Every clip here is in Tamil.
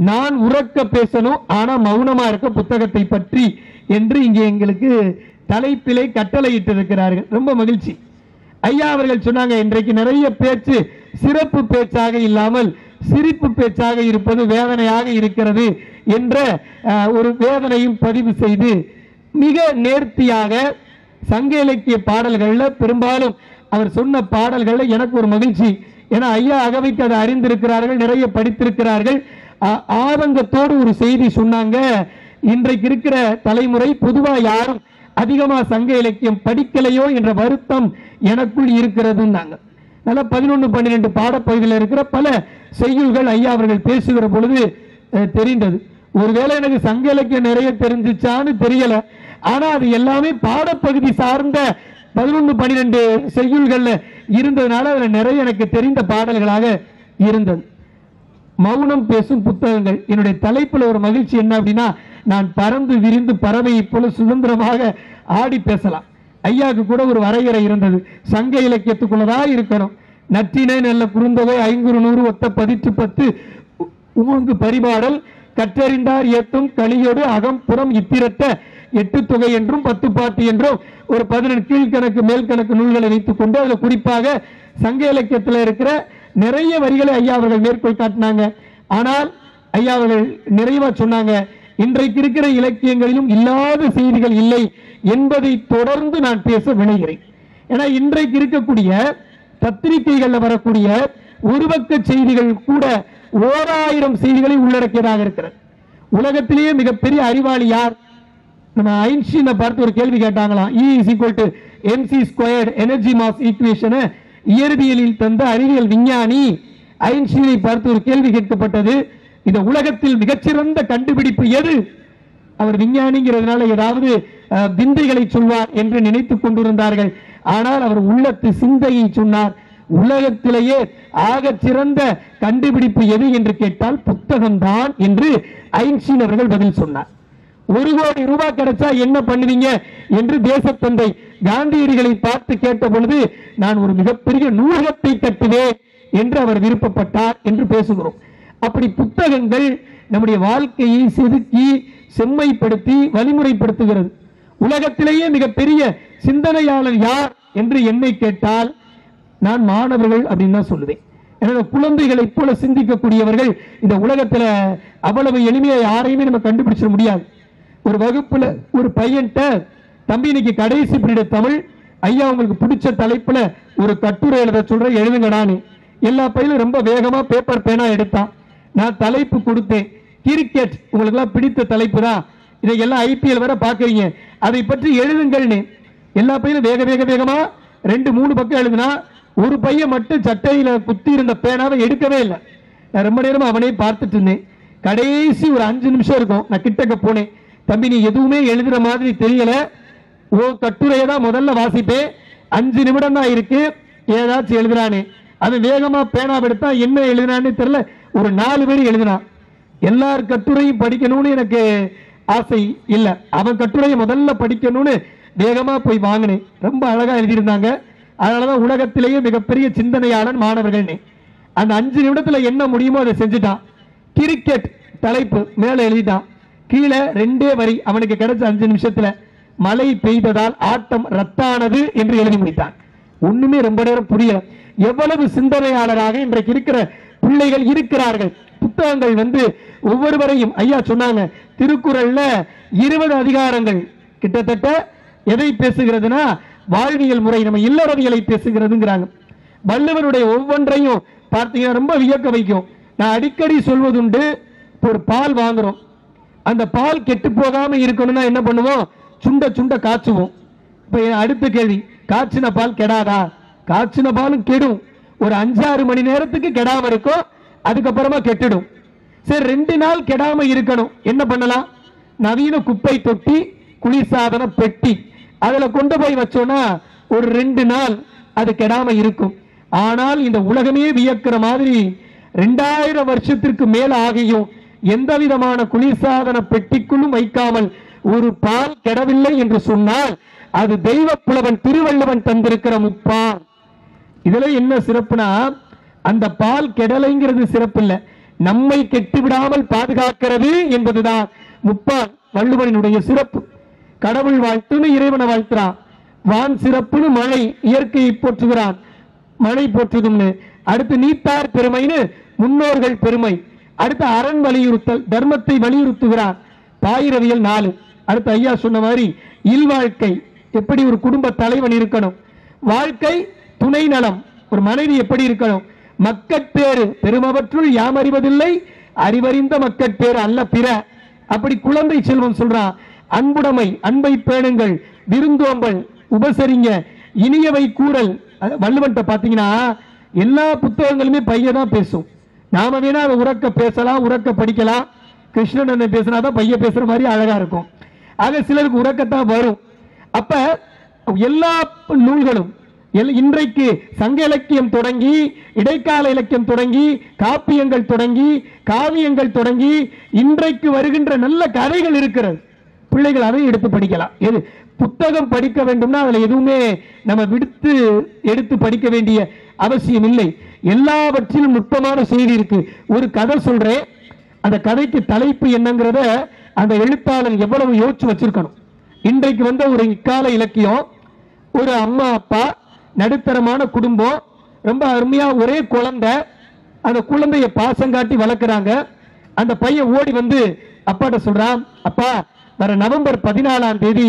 நான் உறக்க பேசணும் ஆனா மௌனமா இருக்க புத்தகத்தை பற்றி என்று இங்கே எங்களுக்கு தலைப்பிலை கட்டளையிட்டு இருக்கிறார்கள் ரொம்ப மகிழ்ச்சி ஐயா அவர்கள் சொன்னாங்க இன்றைக்கு நிறைய பேச்சு சிறப்பு பேச்சாக இல்லாமல் சிரிப்பு பேச்சாக இருப்பது வேதனையாக இருக்கிறது என்ற அஹ், ஒரு வேதனையும் பதிவு செய்து மிக நேர்த்தியாக சங்க இலக்கிய பாடல்கள்ல பெரும்பாலும் அவர் சொன்ன பாடல்கள்ல எனக்கு ஒரு மகிழ்ச்சி ஏன்னா ஐயா அகவைக்கு அதை அறிந்திருக்கிறார்கள் நிறைய படித்திருக்கிறார்கள் ஆ- ஆதங்கத்தோடு ஒரு செய்தி சொன்னாங்க இன்றைக்கு இருக்கிற தலைமுறை பொதுவா யாரும் அதிகமா சங்க இலக்கியம் படிக்கலையோ என்ற வருத்தம் எனக்குள் இருக்கிறதுன்னாங்க நல்லா பதினொன்று பன்னிரெண்டு பாடப்பகுதியில் இருக்கிற பல செய்யுள்கள் ஐயா அவர்கள் பேசுகிற பொழுது அஹ், தெரிந்தது ஒருவேளை எனக்கு சங்க இலக்கியம் நிறைய தெரிஞ்சிச்சான்னு தெரியல ஆனா அது எல்லாமே பாடப்பகுதி சார்ந்த பதினொன்று பன்னிரெண்டு செய்யுள்கள்ல இருந்ததுனால அதுல நிறைய எனக்கு தெரிந்த பாடல்களாக இருந்தது மௌனம் பேசும் புத்தகங்கள் என்னுடைய தலைப்புல ஒரு மகிழ்ச்சி என்ன அப்படின்னா நான் பறந்து விரிந்து பறவையைப் போல சுதந்திரமாக ஆடி பேசலாம் ஐயாவுக்கு கூட ஒரு வரையறை இருந்தது சங்க இலக்கியத்துக்குள்ளதான் இருக்கணும் நற்றினை நல்ல குறுந்தொகை ஐங்குறு நூறு ஒத்த பதிற்று பத்து உ- உமங்கு பரிபாடல் கற்றறிந்தார் ஏத்தும் கலியோடு அகம் புறம் இத்திரட்ட எட்டு தொகை என்றும் பத்து பாட்டு என்றும் ஒரு பதினெட்டு கீழ்கணக்கு மேல்கணக்கு நூல்களை வைத்துக் கொண்டு அதுல குறிப்பாக சங்க இலக்கியத்தில் இருக்கிற நிறைய வரிகளை ஐயா அவர்கள் மேற்கோள் காட்டினாங்க ஆனால் ஐயா அவர்கள் நிறைவா சொன்னாங்க இன்றைக்கு இருக்கிற இலக்கியங்களிலும் இல்லாத செய்திகள் இல்லை என்பதை தொடர்ந்து நான் பேச விளைகிறேன் ஏன்னா இன்றைக்கு இருக்கக்கூடிய பத்திரிகைகள்ல வரக்கூடிய ஒரு பக்க செய்திகள் கூட ஓராயிரம் செய்திகளை உள்ளடக்கியதாக இருக்கிறது உலகத்திலேயே மிகப்பெரிய அறிவாளி யார் நம்ம ஐன்ஸ்டீனை பார்த்து ஒரு கேள்வி கேட்டாங்களாம் E is equal to mc squared energy mass ஈக்குவேஷனை இயற்பியலில் தந்த அறிவியல் விஞ்ஞானி ஐன்ஸ்டீனை பார்த்து ஒரு கேள்வி கேட்கப்பட்டது இந்த உலகத்தில் மிகச்சிறந்த கண்டுபிடிப்பு எது அவர் விஞ்ஞானிங்கிறதுனால ஏதாவது அஹ், விந்தைகளை சொல்வார் என்று நினைத்துக் கொண்டிருந்தார்கள் ஆனால் அவர் உள்ளத்து சிந்தையை சொன்னார் உலகத்திலேயே ஆகச் சிறந்த கண்டுபிடிப்பு எது என்று கேட்டால் புத்தகம்தான் என்று ஐன்ஸ்டீன் அவர்கள் பதில் சொன்னார் ஒரு கோடி ரூபாய் கிடைச்சா என்ன பண்ணுவீங்க என்று தேசத்தந்தை காந்தியடிகளை பார்த்து கேட்ட பொழுது நான் ஒரு மிகப்பெரிய நூலகத்தை கட்டுவேன் என்று அவர் விருப்பப்பட்டார் என்று பேசுகிறோம் அப்படி புத்தகங்கள் நம்முடைய வாழ்க்கையை செதுக்கி செம்மைப்படுத்தி வழிமுறைப்படுத்துகிறது உலகத்திலேயே மிகப்பெரிய சிந்தனையாளர் யார் என்று என்னை கேட்டால் நான் மாணவர்கள் அப்படின்னு தான் சொல்லுவேன் எனவே குழந்தைகளைப் போல சிந்திக்கக்கூடியவர்கள் இந்த உலகத்துல அவ்வளவு எளிமையா யாரையுமே நம்ம கண்டுபிடிச்சிட முடியாது ஒரு வகுப்புல ஒரு பையன்ட்ட தம்பி இன்னைக்கு கடைசி பீரியட் தமிழ் ஐயா உங்களுக்கு பிடிச்ச தலைப்புல ஒரு கட்டுரை எழுத சொல்றேன் எழுதுங்கடான்னு எல்லா பையனும் ரொம்ப வேகமா பேப்பர் பேனா எடுத்தான் நான் தலைப்பு கொடுத்தேன் கிரிக்கெட் உங்களுக்கு எல்லாம் பிடித்த தலைப்பு தான் இதையெல்லாம் ஐபிஎல் வர பாக்குறீங்க அதை பற்றி எழுதுங்கள்னு எல்லா பையனும் வேக வேக வேகமா ரெண்டு மூணு பக்கம் எழுதுனா ஒரு பையன் மட்டும் சட்டையில குத்தி இருந்த பேனாவை எடுக்கவே இல்லை நான் ரொம்ப நேரமா அவனே பார்த்துட்டு இருந்தேன் கடைசி ஒரு அஞ்சு நிமிஷம் இருக்கும் நான் கிட்டக்க போனேன் தம்பி நீ எதுவுமே எழுதுற மாதிரி தெரியல ஓ கட்டுரையை தான் முதல்ல வாசிப்பேன் அஞ்சு நிமிடம் தான் இருக்கு ஏதாச்சும் எழுதுறானே அவன் வேகமா பேனா எடுத்தா என்ன எழுதுனான்னு தெரியல ஒரு நாலு பேர் எழுதினான் எல்லார் கட்டுரையும் படிக்கணும்னு எனக்கு ஆசை இல்ல அவன் கட்டுரையை முதல்ல படிக்கணும்னு வேகமா போய் வாங்கினேன் ரொம்ப அழகா எழுதியிருந்தாங்க அதனாலதான் உலகத்திலேயே மிகப்பெரிய சிந்தனையாளன் மாணவர்கள்னே அந்த அஞ்சு நிமிடத்துல என்ன முடியுமோ அதை செஞ்சுட்டான் கிரிக்கெட் தலைப்பு மேல எழுதிட்டான் கீழே ரெண்டே வரி அவனுக்கு கிடைச்ச அஞ்சு நிமிஷத்துல மழை பெய்ததால் ஆட்டம் ரத்தானது என்று எழுதி முடித்தான் ஒண்ணுமே ரொம்ப நேரம் புரியல எவ்வளவு சிந்தனையாளராக இன்றைக்கு இருக்கிற பிள்ளைகள் இருக்கிறார்கள் புத்தகங்கள் வந்து ஒவ்வொருவரையும் ஐயா சொன்னாங்க திருக்குறள்ல இருபது அதிகாரங்கள் கிட்டத்தட்ட எதை பேசுகிறதுனா வாழ்வியல் முறை நம்ம இல்லறவியலை பேசுகிறதுங்கிறாங்க வள்ளுவருடைய ஒவ்வொன்றையும் பார்த்தீங்கன்னா ரொம்ப வியக்க வைக்கும் நான் அடிக்கடி சொல்வதுண்டு இப்போ ஒரு பால் வாங்குறோம் அந்த பால் கெட்டு போகாம இருக்கணும்னா என்ன பண்ணுவோம் சுண்ட சுண்ட காய்ச்சுவோம் இப்ப என் அடுத்த கேள்வி காய்ச்சின பால் கெடாதா காய்ச்சின பாலும் கெடும் ஒரு அஞ்சாறு மணி நேரத்துக்கு கெடாம இருக்கும் அதுக்கப்புறமா கெட்டுடும் சரி ரெண்டு நாள் கெடாம இருக்கணும் என்ன பண்ணலாம் நவீன குப்பை தொட்டி குளிர்சாதன பெட்டி அதுல கொண்டு போய் வச்சோம்னா ஒரு ரெண்டு நாள் அது கெடாம இருக்கும் ஆனால் இந்த உலகமே வியக்கிற மாதிரி ரெண்டாயிரம் வருஷத்திற்கு மேல் ஆகியும் எந்த விதமான குளிர்சாதன பெட்டிக்குள்ளும் வைக்காமல் ஒரு பால் கெடவில்லை என்று சொன்னால் அது தெய்வ புலவன் திருவள்ளுவன் தந்திருக்கிற முப்பால் இதுல என்ன சிறப்புனா அந்த பால் கெடலைங்கிறது சிறப்பு இல்ல நம்மை கெட்டு விடாமல் பாதுகாக்கிறது என்பதுதான் முப்பால் வள்ளுவனினுடைய சிறப்பு கடவுள் வாழ்த்துன்னு இறைவனை வாழ்த்துறான் வான் சிறப்புன்னு மழை இயற்கையை போற்றுகிறான் மழை போற்றுதும்னு அடுத்து நீத்தார் பெருமைன்னு முன்னோர்கள் பெருமை அடுத்து அரண் வலியுறுத்தல் தர்மத்தை வலியுறுத்துகிறான் பாயிரவியல் நாலு அடுத்து ஐயா சொன்ன மாதிரி இல்வாழ்க்கை எப்படி ஒரு குடும்ப தலைவன் இருக்கணும் வாழ்க்கை துணை நலம் ஒரு மனைவி எப்படி இருக்கணும் மக்கட்பேறு பெருமவற்றுள் யாம் அறிவதில்லை அறிவறிந்த மக்கட்பேறு அல்ல பிற அப்படி குழந்தை செல்வம் சொல்றான் அன்புடைமை அன்பை பேணுங்கள் விருந்தோம்பல் உபசரிங்க இனியவை கூறல் அது வள்ளுவன்ட்ட பாத்தீங்கன்னா எல்லா புத்தகங்களுமே பையன் தான் பேசும் நாம வேணா அதை உறக்க பேசலாம் உறக்க படிக்கலாம் கிருஷ்ணன் அண்ணன் பேசினாதான் பையன் பேசுற மாதிரி அழகா இருக்கும் ஆக சிலருக்கு உறக்கத்தான் வரும் அப்ப எல்லா நூல்களும் எல்- இன்றைக்கு சங்க இலக்கியம் தொடங்கி இடைக்கால இலக்கியம் தொடங்கி காப்பியங்கள் தொடங்கி காவியங்கள் தொடங்கி இன்றைக்கு வருகின்ற நல்ல கதைகள் இருக்கிறது பிள்ளைகள் அதை எடுத்து படிக்கலாம் எது புத்தகம் படிக்க வேண்டும்னா அதுல எதுவுமே நம்ம விடுத்து எடுத்து படிக்க வேண்டிய அவசியம் இல்லை எல்லாவற்றிலும் நுட்பமான செய்தி இருக்கு ஒரு கதை சொல்றேன் அந்த கதைக்கு தலைப்பு என்னங்கிறத அந்த எழுத்தாளன் எவ்வளவு யோசிச்சு வச்சிருக்கணும் இன்றைக்கு வந்த ஒரு இக்கால இலக்கியம் ஒரு அம்மா அப்பா நடுத்தரமான குடும்பம் ரொம்ப அருமையா ஒரே குழந்தை அந்த குழந்தைய பாசம் காட்டி வளர்க்குறாங்க அந்த பையன் ஓடி வந்து அப்பாட்ட சொல்றான் அப்பா வர நவம்பர் பதினாலாம் தேதி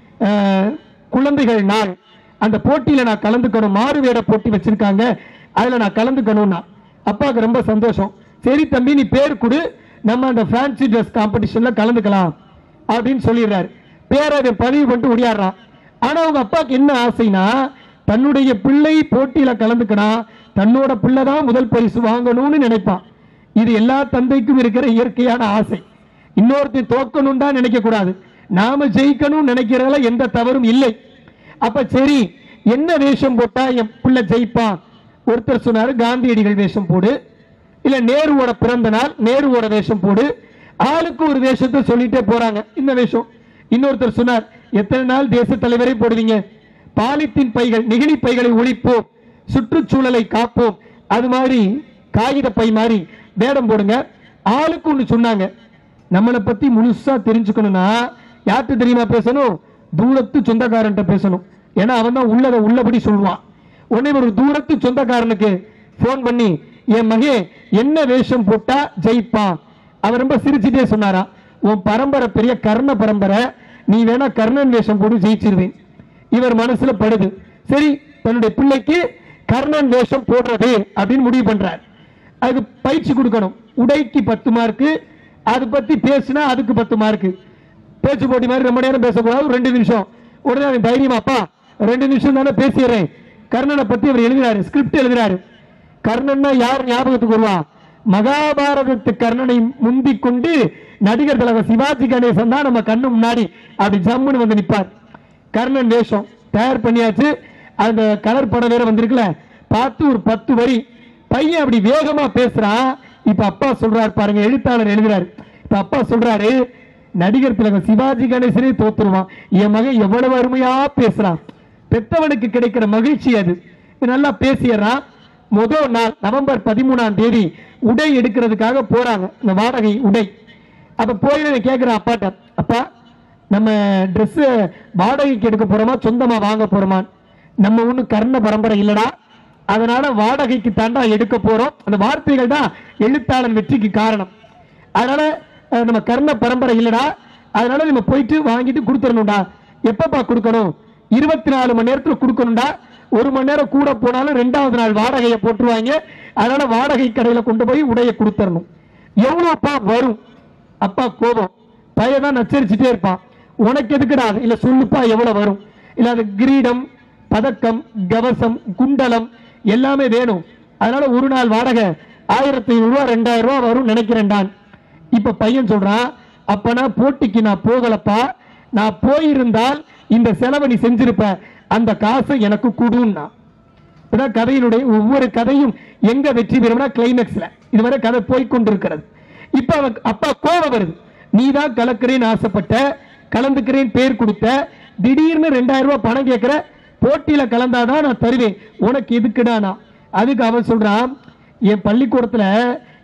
அஹ், குழந்தைகள் நாள் அந்த போட்டியில நான் கலந்துக்கணும் மாறு வேட போட்டி வச்சிருக்காங்க அதுல நான் கலந்துக்கணும்னா அப்பாவுக்கு ரொம்ப சந்தோஷம் சரி தம்பி நீ பேர் கொடு நம்ம அந்த ஃபேன்சி ட்ரெஸ் காம்படிஷன்ல கலந்துக்கலாம் அப்படின்னு சொல்லிடுறாரு பேரை அவன் பதிவு பண்ணிட்டு ஓடியாடுறான் ஆனா அவங்க அப்பாவுக்கு என்ன ஆசைனா தன்னுடைய பிள்ளை போட்டியில கலந்துக்கணும் தன்னோட பிள்ளை தான் முதல் பரிசு வாங்கணும்னு நினைப்பான் இது எல்லா தந்தைக்கும் இருக்கிற இயற்கையான ஆசை இன்னொருத்தர் தோக்கணும் தான் நினைக்க கூடாது நாம ஜெயிக்கணும் நினைக்கிறதுல எந்த தவறும் இல்லை அப்ப சரி என்ன வேஷம் போட்டா என் பிள்ளை ஜெயிப்பான் ஒருத்தர் சொன்னாரு காந்தியடிகள் வேஷம் போடு இல்ல நேருவோட பிறந்த நாள் நேருவோட வேஷம் போடு ஆளுக்கு ஒரு வேஷத்தை சொல்லிட்டே போறாங்க இந்த வேஷம் இன்னொருத்தர் சொன்னார் எத்தனை நாள் தேச தலைவரை போடுவீங்க பாலித்தீன் பைகள் நெகிழி பைகளை ஒழிப்போம் சுற்றுச்சூழலை காப்போம் அது மாதிரி காகித பை மாதிரி வேடம் போடுங்க ஆளுக்கு ஒண்ணு சொன்னாங்க நம்மளை பத்தி முழுசா தெரிஞ்சுக்கணும்னா யார்கிட்ட தெரியுமா பேசணும் தூரத்து சொந்தக்காரன்ட்ட பேசணும் ஏன்னா அவன் தான் உள்ளதை உள்ளபடி சொல்லுவான் உடனே ஒரு தூரத்து சொந்தக்காரனுக்கு ஃபோன் பண்ணி என் மகே என்ன வேஷம் போட்டா ஜெயிப்பான் அவர் ரொம்ப சிரிச்சுட்டே சொன்னாரா உன் பரம்பரை பெரிய கர்ண பரம்பரை நீ வேணா கர்ணன் வேஷம் போட்டு ஜெயிச்சிருவேன் இவர் மனசுல படுது சரி தன்னுடைய பிள்ளைக்கு கர்ணன் வேஷம் போடுறது அப்படின்னு முடிவு பண்றார் அதுக்கு பயிற்சி கொடுக்கணும் உடைக்கு பத்து மார்க்கு அது பத்தி பேசினா அதுக்கு பத்து மார்க்கு பேச்சு போட்டி மாதிரி ரொம்ப நேரம் பேசக்கூடாது ஒரு ரெண்டு நிமிஷம் உடனே அவன் தைரியமா அப்பா ரெண்டு நிமிஷம் தானே பேசிடுறேன் கர்ணனை பத்தி அவர் எழுதுறாரு ஸ்கிரிப்ட் எழுதுறாரு கர்ணன்னா யார் ஞாபகத்துக்கு வருவான் மகாபாரதத்து கர்ணனை முந்திக் கொண்டு நடிகர் தலைவர் சிவாஜி கணேசன் தான் நம்ம கண்ணு முன்னாடி அப்படி ஜம்முன்னு வந்து நிப்பார் கர்ணன் வேஷம் தயார் பண்ணியாச்சு அந்த கலர் படம் வேற வந்திருக்குல்ல பார்த்து ஒரு பத்து வரி பையன் அப்படி வேகமா பேசுறான் இப்ப அப்பா சொல்றாரு பாருங்க எழுத்தாளர் எழுதுறாரு இப்ப அப்பா சொல்றாரு நடிகர் திலகம் சிவாஜி கணேசனே தோத்துருவான் என் மகன் எவ்வளவு அருமையா பேசுறான் பெத்தவனுக்கு கிடைக்கிற மகிழ்ச்சி அது இவன் நல்லா பேசிடுறான் முதல் நாள் நவம்பர் பதிமூணாம் தேதி உடை எடுக்கிறதுக்காக போறாங்க இந்த வாடகை உடை அப்ப போய் நான் கேட்கிறேன் அப்பாட்ட அப்பா நம்ம Dress வாடகைக்கு எடுக்க போறோமா சொந்தமா வாங்க போறோமா நம்ம ஒண்ணும் கர்ண பரம்பரை இல்லடா அதனால வாடகைக்கு தாண்டா எடுக்க போறோம் அந்த வார்த்தைகள் தான் எழுத்தாளன் வெற்றிக்கு காரணம் அதனால அஹ், நம்ம கர்ண பரம்பரை இல்லடா அதனால நம்ம போயிட்டு வாங்கிட்டு கொடுத்துடணும்டா எப்பப்பா கொடுக்கணும் இருபத்தி நாலு மணி நேரத்துல கொடுக்கணும்டா ஒரு மணி நேரம் கூட போனாலும் ரெண்டாவது நாள் வாடகையை போட்டுருவாங்க அதனால வாடகை கடையில கொண்டு போய் உடைய கொடுத்துடணும் எவ்வளவுப்பா வரும் அப்பா கோபம் பையன் தான் நச்சரிச்சுட்டே இருப்பான் உனக்கு எதுக்குடா இல்ல சொல்லுப்பா எவ்வளவு வரும் இல்ல அது கிரீடம் பதக்கம் கவசம் குண்டலம் எல்லாமே வேணும் அதனால ஒரு நாள் வாடகை ஆயிரத்தி ஐநூறு ரூபா ரெண்டாயிரம் ரூபா வரும் நினைக்கிறேன்டான் இப்ப பையன் சொல்றான் அப்பனா போட்டிக்கு நான் போகலப்பா நான் போயிருந்தால் இந்த செலவை நீ செஞ்சிருப்ப அந்த காசை எனக்கு கொடுன்னா இப்பதான் கதையினுடைய ஒவ்வொரு கதையும் எங்க வெற்றி பெறும்னா கிளைமேக்ஸ்ல இதுவரை கதை போய் கொண்டிருக்கிறது இப்ப அவன் அப்பா கோபம் வருது நீ தான் கலக்கிறேன்னு ஆசைப்பட்ட கலந்துக்கிறேன் பேர் கொடுத்த திடீர்னு ரெண்டாயிரம் ரூபாய் பணம் கேட்கிற போட்டியில கலந்தாதான் நான் தருவேன் உனக்கு எதுக்குடானா அதுக்கு அவன் சொல்றான் என் பள்ளிக்கூடத்துல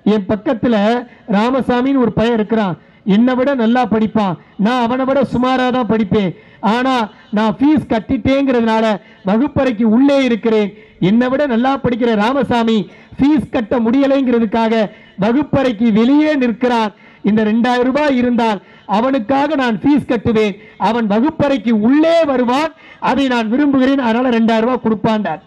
என் பக்கத்துல ராமசாமின்னு ஒரு பையன் இருக்கிறான் என்னை விட நல்லா படிப்பான் நான் அவனை விட சுமாரா தான் படிப்பேன் ஆனா நான் ஃபீஸ் கட்டிட்டேங்கிறதுனால வகுப்பறைக்கு உள்ளே இருக்கிறேன் என்னை விட நல்லா படிக்கிற ராமசாமி ஃபீஸ் கட்ட முடியலைங்கிறதுக்காக வகுப்பறைக்கு வெளியே நிற்கிறான் இந்த ரெண்டாயிரம் ரூபாய் இருந்தால் அவனுக்காக நான் ஃபீஸ் கட்டுவேன் அவன் வகுப்பறைக்கு உள்ளே வருவான் அதை நான் விரும்புகிறேன் அதனால ரெண்டாயிரம் ரூபாய் கொடுப்பான்டார்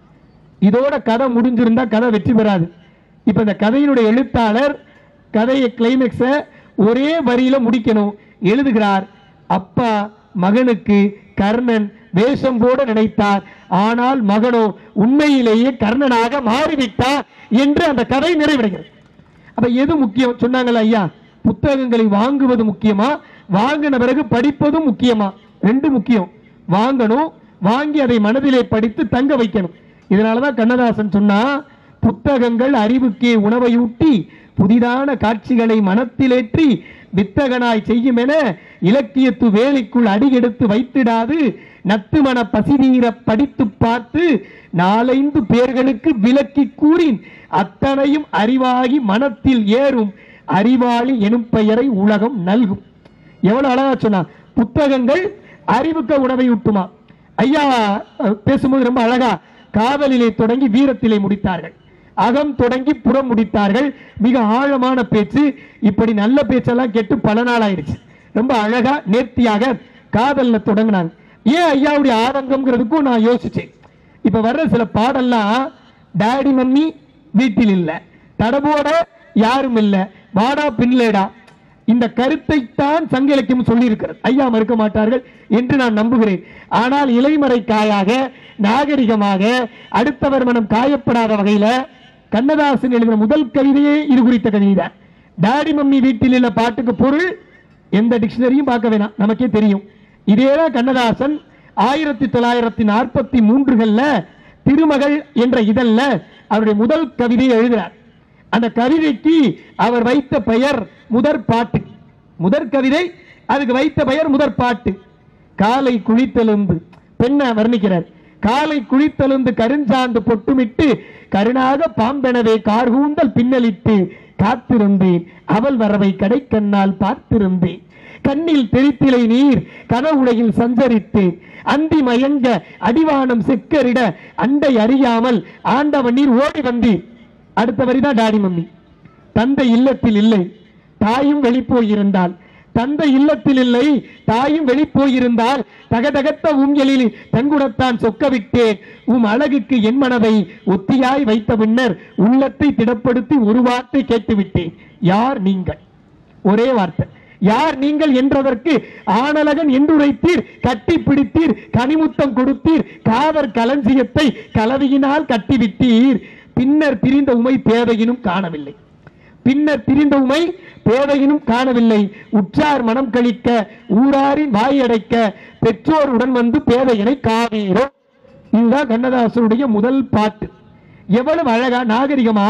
இதோட கதை முடிஞ்சிருந்தா கதை வெற்றி பெறாது இப்ப இந்த கதையினுடைய எழுத்தாளர் கதையை கிளைமேக்ஸ ஒரே வரியில முடிக்கணும் எழுதுகிறார் அப்பா மகனுக்கு கர்ணன் வேஷம் போட நினைத்தார் ஆனால் மகனோ உண்மையிலேயே கர்ணனாக மாறிவிட்டார் என்று அந்த கதை நிறைவடைகிறது அப்ப எது முக்கியம் சொன்னாங்கல்ல ஐயா புத்தகங்களை வாங்குவது முக்கியமா வாங்கின பிறகு படிப்பதும் முக்கியமா ரெண்டு முக்கியம் வாங்கணும் வாங்கி அதை மனதிலே படித்து தங்க வைக்கணும் இதனாலதான் கண்ணதாசன் சொன்னா புத்தகங்கள் அறிவுக்கே உணவையூட்டி புதிதான காட்சிகளை மனத்திலேற்றி வித்தகனாய் செய்யும் என இலக்கியத்து வேலைக்குள் அடியெடுத்து வைத்திடாது நத்துமன பசிதீர படித்து பார்த்து நாலைந்து பேர்களுக்கு விளக்கி கூறின் அத்தனையும் அறிவாகி மனத்தில் ஏறும் அறிவாளி எனும் பெயரை உலகம் நல்கும் எவ்வளவு அழகா சொன்னா புத்தகங்கள் அறிவுக்க உணவை ஊட்டுமா ஐயா அஹ், பேசும்போது ரொம்ப அழகா காதலிலே தொடங்கி வீரத்திலே முடித்தார்கள் அகம் தொடங்கி புறம் முடித்தார்கள் மிக ஆழமான பேச்சு இப்படி நல்ல பேச்செல்லாம் கேட்டு பல நாள் ஆயிடுச்சு ரொம்ப அழகா நேர்த்தியாக காதல்ல தொடங்கினாங்க ஏன் ஐயாவுடைய ஆதங்கம்ங்கிறதுக்கும் நான் யோசிச்சேன் இப்ப வர்ற சில பாடல்லாம் டாடி மம்மி வீட்டில் இல்ல தடபோட யாரும் இல்ல வாடா பின்லேடா இந்த கருத்தைத்தான் சங்க இலக்கியம் சொல்லி இருக்கிறது ஐயா மறுக்க மாட்டார்கள் என்று நான் நம்புகிறேன் ஆனால் இலைமறை காயாக நாகரிகமாக அடுத்தவர் மனம் காயப்படாத வகையில கண்ணதாசன் எழுதின முதல் கவிதையே இது குறித்த கவிதை தான் டாடி மம்மி வீட்டில் உள்ள பாட்டுக்கு பொருள் எந்த டிக்ஷனரியும் பார்க்க வேணாம் நமக்கே தெரியும் இதேதான் கண்ணதாசன் ஆயிரத்தி தொள்ளாயிரத்தி நாற்பத்தி மூன்றுகள்ல திருமகள் என்ற இதழ்ல அவருடைய முதல் கவிதையை எழுதுகிறார் அந்த கவிதைக்கு அவர் வைத்த பெயர் முதற் பாட்டு முதற் கவிதை அதுக்கு வைத்த பெயர் முதற் பாட்டு காலை குளித்தெழுந்து பெண்ணை வர்ணிக்கிறார் காலை குளித்தெழுந்து கருஞ்சாந்து பொட்டுமிட்டு கருணாக பாம்பெனவே கார்கூந்தல் பின்னலிட்டு காத்திருந்தேன் அவள் வரவை கடைக்கண்ணால் பார்த்திருந்தேன் கண்ணில் தெரித்திலை நீர் கதவுடையில் சஞ்சரித்து அந்தி மயங்க அடிவானம் செக்கரிட அண்டை அறியாமல் ஆண்டவன் நீர் ஓடி வந்தீர் அடுத்த வரிதான் டாடி மம்மி தந்தை இல்லத்தில் இல்லை தாயும் வெளிப்போயிருந்தால் தந்தை இல்லத்தில் இல்லை தாயும் வெளிப்போயிருந்தால் தகதகத்த உம்யலில் தங்குடத்தான் சொக்க விட்டேன் உம் அழகுக்கு என் மனதை ஒத்தியாய் வைத்த பின்னர் உள்ளத்தை திடப்படுத்தி ஒரு வார்த்தை கேட்டுவிட்டேன் யார் நீங்கள் ஒரே வார்த்தை யார் நீங்கள் என்றதற்கு ஆணழகன் என்றுரைத்தீர் கட்டி பிடித்தீர் கனிமுத்தம் கொடுத்தீர் காதற் களஞ்சியத்தை கலவையினால் கட்டிவிட்டீர் பின்னர் பிரிந்த உமை பேதையினும் காணவில்லை பின்னர் பிரிந்த உமை பேதையினும் காணவில்லை உற்றார் மனம் கழிக்க ஊராரின் வாயடைக்க பெற்றோர் உடன் வந்து பேதையினை காவீரோ இதுதான் கண்ணதாசனுடைய முதல் பாட்டு எவ்வளவு அழகா நாகரிகமா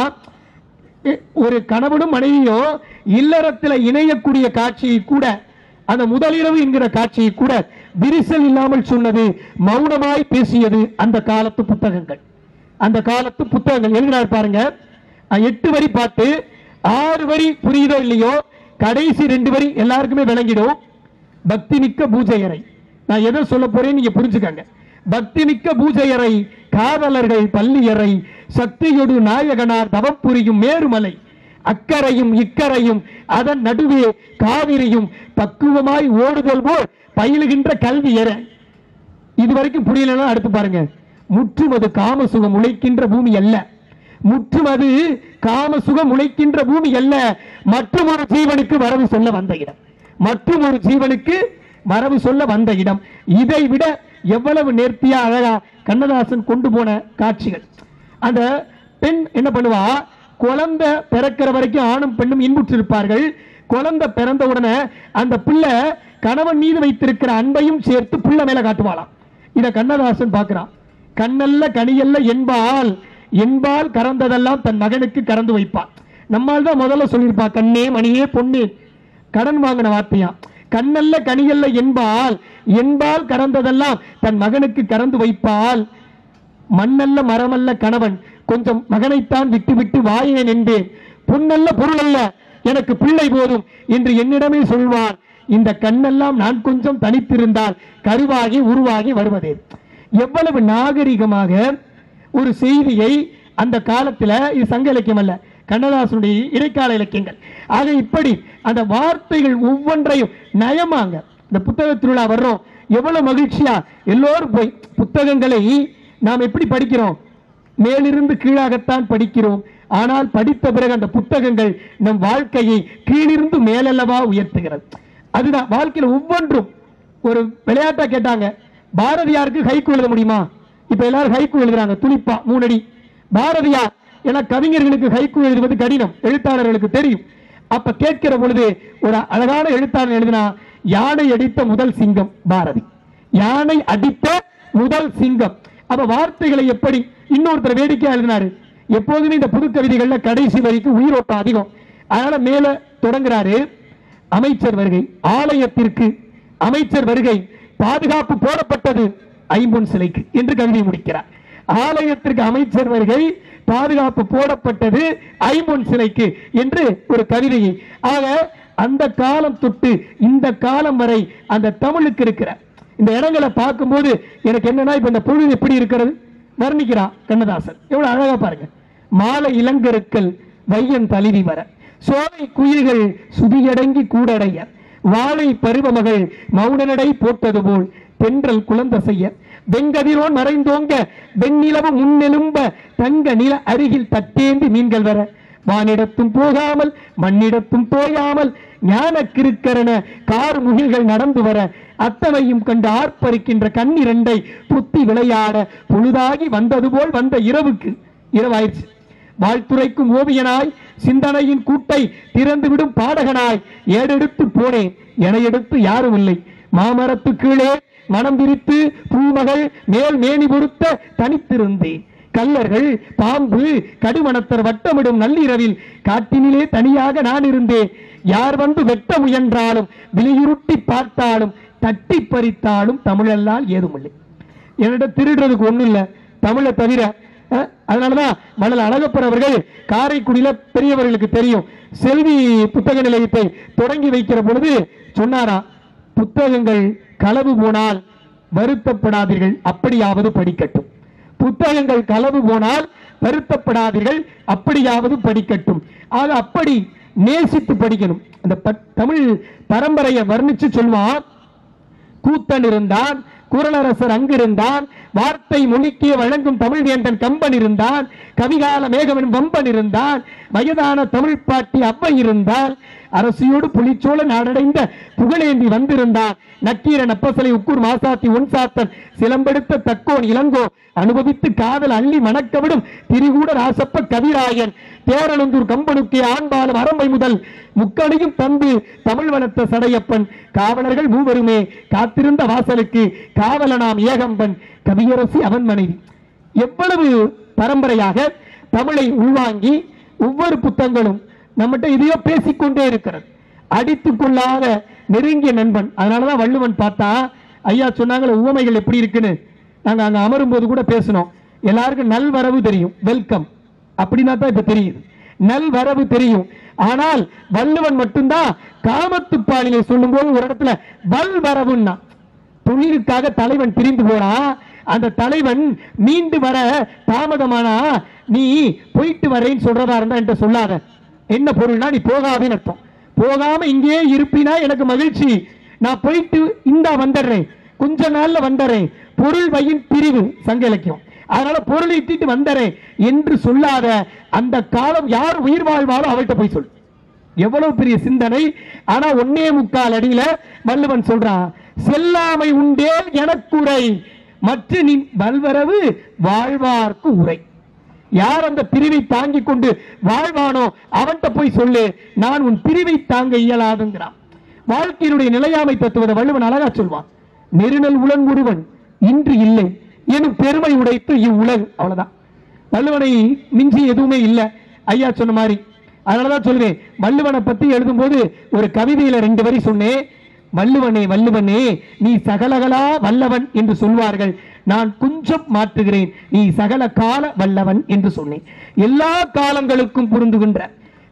எ- ஒரு கணவனும் மனைவியும் இல்லறத்துல இணையக்கூடிய காட்சியை கூட அந்த முதலிரவு என்கிற காட்சியை கூட விரிசல் இல்லாமல் சொன்னது மௌனமாய் பேசியது அந்த காலத்து புத்தகங்கள் அந்த காலத்து புத்தகங்கள் எழுதினார் பாருங்க அஹ் எட்டு வரி பாட்டு ஆறு வரி புரியுதோ இல்லையோ கடைசி ரெண்டு வரி எல்லாருக்குமே விளங்கிடும் பக்தி மிக்க பூஜை அறை நான் எதை சொல்ல போறேன் நீங்க புரிஞ்சுக்கங்க பக்தி மிக்க பூஜை அறை காதலர்கள் பள்ளியறை சக்தியொடு நாயகனார் தவம் புரியும் மேருமலை அக்கரையும் இக்கரையும் அதன் நடுவே காவிரியும் பக்குவமாய் ஓடுதல் போல் பயிலுகின்ற கல்வி அறை இதுவரைக்கும் புரியலன்னா அடுத்து பாருங்க முற்றும் அது காமசுகம் உழைக்கின்ற பூமி அல்ல முற்றும் அது காமசுகம் உழைக்கின்ற பூமி அல்ல மற்றும் ஒரு ஜீவனுக்கு வரவு சொல்ல வந்த இடம் மற்றும் ஒரு ஜீவனுக்கு வரவு சொல்ல வந்த இடம் இதை விட எவ்வளவு நேர்த்தியா அழகா கண்ணதாசன் கொண்டு போன காட்சிகள் அந்த பெண் என்ன பண்ணுவா குழந்தை பிறக்கிற வரைக்கும் ஆணும் பெண்ணும் இன்புற்றிருப்பார்கள் குழந்தை பிறந்த உடனே அந்த பிள்ளை கணவன் மீது வைத்திருக்கிற அன்பையும் சேர்த்து பிள்ளை மேல காட்டுவாளாம் இத கண்ணதாசன் பார்க்கிறான் கண்ணல்ல கனியல்ல என்பால் என்பால் கறந்ததெல்லாம் தன் மகனுக்கு கறந்து வைப்பான் நம்மால் தான் முதல்ல சொல்லியிருப்பா கண்ணே மணியே பொண்ணே கடன் வாங்கின வார்த்தையா கண்ணல்ல கனியல்ல என்பால் என்பால் கறந்ததெல்லாம் தன் மகனுக்கு கறந்து வைப்பால் மண்ணல்ல மரமல்ல கணவன் கொஞ்சம் மகனைத்தான் விட்டு விட்டு வாயேன் என்பேன் பொன்னல்ல பொருள் அல்ல எனக்கு பிள்ளை போதும் என்று என்னிடமே சொல்வான் இந்த கண்ணெல்லாம் நான் கொஞ்சம் தனித்திருந்தால் கருவாகி உருவாகி வருவதே எவ்வளவு நாகரிகமாக ஒரு செய்தியை அந்த காலத்துல இது சங்க இலக்கியம் அல்ல கண்ணதாசனுடைய இடைக்கால இலக்கியங்கள் ஆக இப்படி அந்த வார்த்தைகள் ஒவ்வொன்றையும் நயமாங்க இந்த புத்தக திருவிழா வர்றோம் எவ்வளவு மகிழ்ச்சியா எல்லோரும் போய் புத்தகங்களை நாம் எப்படி படிக்கிறோம் மேலிருந்து கீழாகத்தான் படிக்கிறோம் ஆனால் படித்த பிறகு அந்த புத்தகங்கள் நம் வாழ்க்கையை கீழிருந்து மேலல்லவா உயர்த்துகிறது அதுதான் வாழ்க்கையில ஒவ்வொன்றும் ஒரு விளையாட்டா கேட்டாங்க பாரதியாருக்கு ஹைக்கு எழுத முடியுமா இப்ப எல்லாரும் ஹைக்கு எழுதுறாங்க துணிப்பா மூணடி பாரதியார் என கவிஞர்களுக்கு ஹைக்கு எழுதுவது கடினம் எழுத்தாளர்களுக்கு தெரியும் அப்ப கேட்கிற பொழுது ஒரு அழகான எழுத்தாளர் எழுதினா யானை அடித்த முதல் சிங்கம் பாரதி யானை அடித்த முதல் சிங்கம் அப்ப வார்த்தைகளை எப்படி இன்னொருத்தர் வேடிக்கையா எழுதினாரு எப்போதுமே இந்த புது கவிதைகள்ல கடைசி வரைக்கும் உயிரோட்டம் அதிகம் அதனால மேல தொடங்குறாரு அமைச்சர் வருகை ஆலயத்திற்கு அமைச்சர் வருகை பாதுகாப்பு போடப்பட்டது ஐம்பொன் சிலைக்கு என்று கவிதை முடிக்கிறார் ஆலயத்திற்கு அமைச்சர் வருகை பாதுகாப்பு போடப்பட்டது ஐம்பொன் சிலைக்கு என்று ஒரு கவிதையை ஆக அந்த காலம் தொட்டு இந்த காலம் வரை அந்த தமிழுக்கு இருக்கிற இந்த இடங்களை பார்க்கும்போது எனக்கு என்னன்னா இப்ப இந்த பொழுது எப்படி இருக்கிறது வர்ணிக்கிறான் கண்ணதாசன் எவ்வளவு அழகா பாருங்க மாலை இளங்கருக்கள் வையன் தழுவி வர சோலை குயில்கள் சுதியடங்கி கூடடைய வாழை பருவமகள் மௌனநடை போட்டது போல் தென்றல் குழந்த செய்ய வெங்கதிரோன் மறைந்தோங்க வெண்ணிலவு முன்னெலும்ப தங்க நில அருகில் தட்டேந்தி மீன்கள் வர வானிடத்தும் போகாமல் மண்ணிடத்தும் தோயாமல் ஞான கிருக்கரன கார் முகில்கள் நடந்து வர அத்தனையும் கண்டு ஆர்ப்பரிக்கின்ற கண்ணிரண்டை புத்தி விளையாட பொழுதாகி வந்தது போல் வந்த இரவுக்கு இரவாயிடுச்சு வாழ்த்துரைக்கும் ஓவியனாய் சிந்தனையின் கூட்டை திறந்துவிடும் பாடகனாய் ஏடெடுத்து போனேன் என எடுத்து யாரும் இல்லை மாமரத்து கீழே மனம் விரித்து பூமகள் மேல் மேனி பொருத்த தனித்திருந்தேன் கல்லர்கள் பாம்பு கடுமணத்தர் வட்டமிடும் நள்ளிரவில் காட்டினிலே தனியாக நான் இருந்தேன் யார் வந்து வெட்ட முயன்றாலும் விழியுருட்டி பார்த்தாலும் தட்டி பறித்தாலும் தமிழெல்லாம் ஏதுமில்லை என்னிட திருடுறதுக்கு ஒண்ணும் இல்ல தமிழை தவிர அஹ், அதனாலதான் மணல் அழகப்பர் அவர்கள் காரைக்குடியில பெரியவர்களுக்கு தெரியும் செல்வி புத்தக நிலையத்தை தொடங்கி வைக்கிற பொழுது சொன்னாரா புத்தகங்கள் களவு போனால் வருத்தப்படாதீர்கள் அப்படியாவது படிக்கட்டும் புத்தகங்கள் களவு போனால் வருத்தப்படாதீர்கள் அப்படியாவது படிக்கட்டும் ஆக அப்படி நேசித்து படிக்கணும் அந்த ப- தமிழ் பரம்பரையை வர்ணிச்சு சொல்வான் கூத்தன் இருந்தான் குரலரசர் அங்கிருந்தான் வார்த்தை மொழிக்கிய வழங்கும் தமிழ் வேந்தன் கம்பன் இருந்தான் கவிகால மேகவன் வம்பன் இருந்தான் வயதான தமிழ் பாட்டி அவ்வை இருந்தால் அரசியோடு புலிச்சோழ நாடடைந்த புகழேந்தி வந்திருந்தான் நக்கீரன் அப்பசலை உக்கூர் மாசாத்தி ஒன்சாத்தன் சிலம்பெடுத்த தக்கோன் இளங்கோ அனுபவித்து காதல் அள்ளி மணக்கவிடும் திரிகூட ராசப்ப கவிராயன் தேரழுந்தூர் கம்பனுக்கே ஆண்பாலும் அரம்பை முதல் முக்கணியும் தந்து தமிழ் வளர்த்த சடையப்பன் காவலர்கள் மூவருமே காத்திருந்த வாசலுக்கு காவலனாம் ஏகம்பன் கவியரசி அவன் மனைவி எவ்வளவு பரம்பரையாக தமிழை உள்வாங்கி ஒவ்வொரு புத்தகங்களும் நம்மகிட்ட இதையோ பேசிக்கொண்டே இருக்கிறது அடித்துக் கொள்ளாத நெருங்கிய நண்பன் அதனாலதான் வள்ளுவன் பார்த்தா ஐயா சொன்னாங்களே உவமைகள் எப்படி இருக்குன்னு நாங்க அங்க அமரும் போது கூட பேசணும் எல்லாருக்கும் நல்வரவு தெரியும் வெல்கம் அப்படின்னா தான் இப்ப தெரியுது நல்வரவு தெரியும் ஆனால் வள்ளுவன் மட்டும்தான் காமத்துப்பாலினை சொல்லும்போது ஒரு இடத்துல வல் வரவுன்னா தொழிலுக்காக தலைவன் பிரிந்து போனா அந்த தலைவன் மீண்டு வர தாமதமானா நீ போயிட்டு வரேன்னு சொல்றதா இருந்தா என்கிட்ட சொல்லாத என்ன பொருள்னா நீ போகாதேன்னு அர்த்தம் போகாம இங்கேயே இருப்பினா எனக்கு மகிழ்ச்சி நான் போயிட்டு இந்தா வந்துடுறேன் கொஞ்ச நாள்ல வந்துடுறேன் பொருள் வையின் பிரிவு சங்க இலக்கியம் அதனால பொருளை ஈட்டிட்டு வந்துடுறேன் என்று சொல்லாத அந்த காலம் யார் உயிர் வாழ்வாரோ அவள்கிட்ட போய் சொல் எவ்வளவு பெரிய சிந்தனை ஆனா ஒன்னே முக்கால் அடியில வள்ளுவன் சொல்றான் செல்லாமை உண்டே எனக்குறை மற்ற நின் வல்வரவு வாழ்வார்க்கு உரை யார் அந்த பிரிவை தாங்கிக் கொண்டு வாழ்வானோ அவன்கிட்ட போய் சொல்லு நான் உன் பிரிவை தாங்க இயலாதுங்கிறான் வாழ்க்கையினுடைய நிலையாமை தத்துவத வள்ளுவன் அழகா சொல்வான் நெருநல் உலன் ஒருவன் இன்று இல்லை எனும் பெருமை உடைத்து இவ்வுலகு அவ்வளவுதான் வள்ளுவனை மிஞ்சி எதுவுமே இல்லை ஐயா சொன்ன மாதிரி அதனாலதான் சொல்லுவேன் வள்ளுவனை பத்தி எழுதும்போது ஒரு கவிதையில ரெண்டு வரி சொன்னேன் வள்ளுவனே வள்ளுவனே நீ சகலகலா வல்லவன் என்று சொல்வார்கள் நான் கொஞ்சம் மாற்றுகிறேன் நீ சகல கால வல்லவன் என்று சொன்னேன் எல்லா காலங்களுக்கும் பொருந்துகின்ற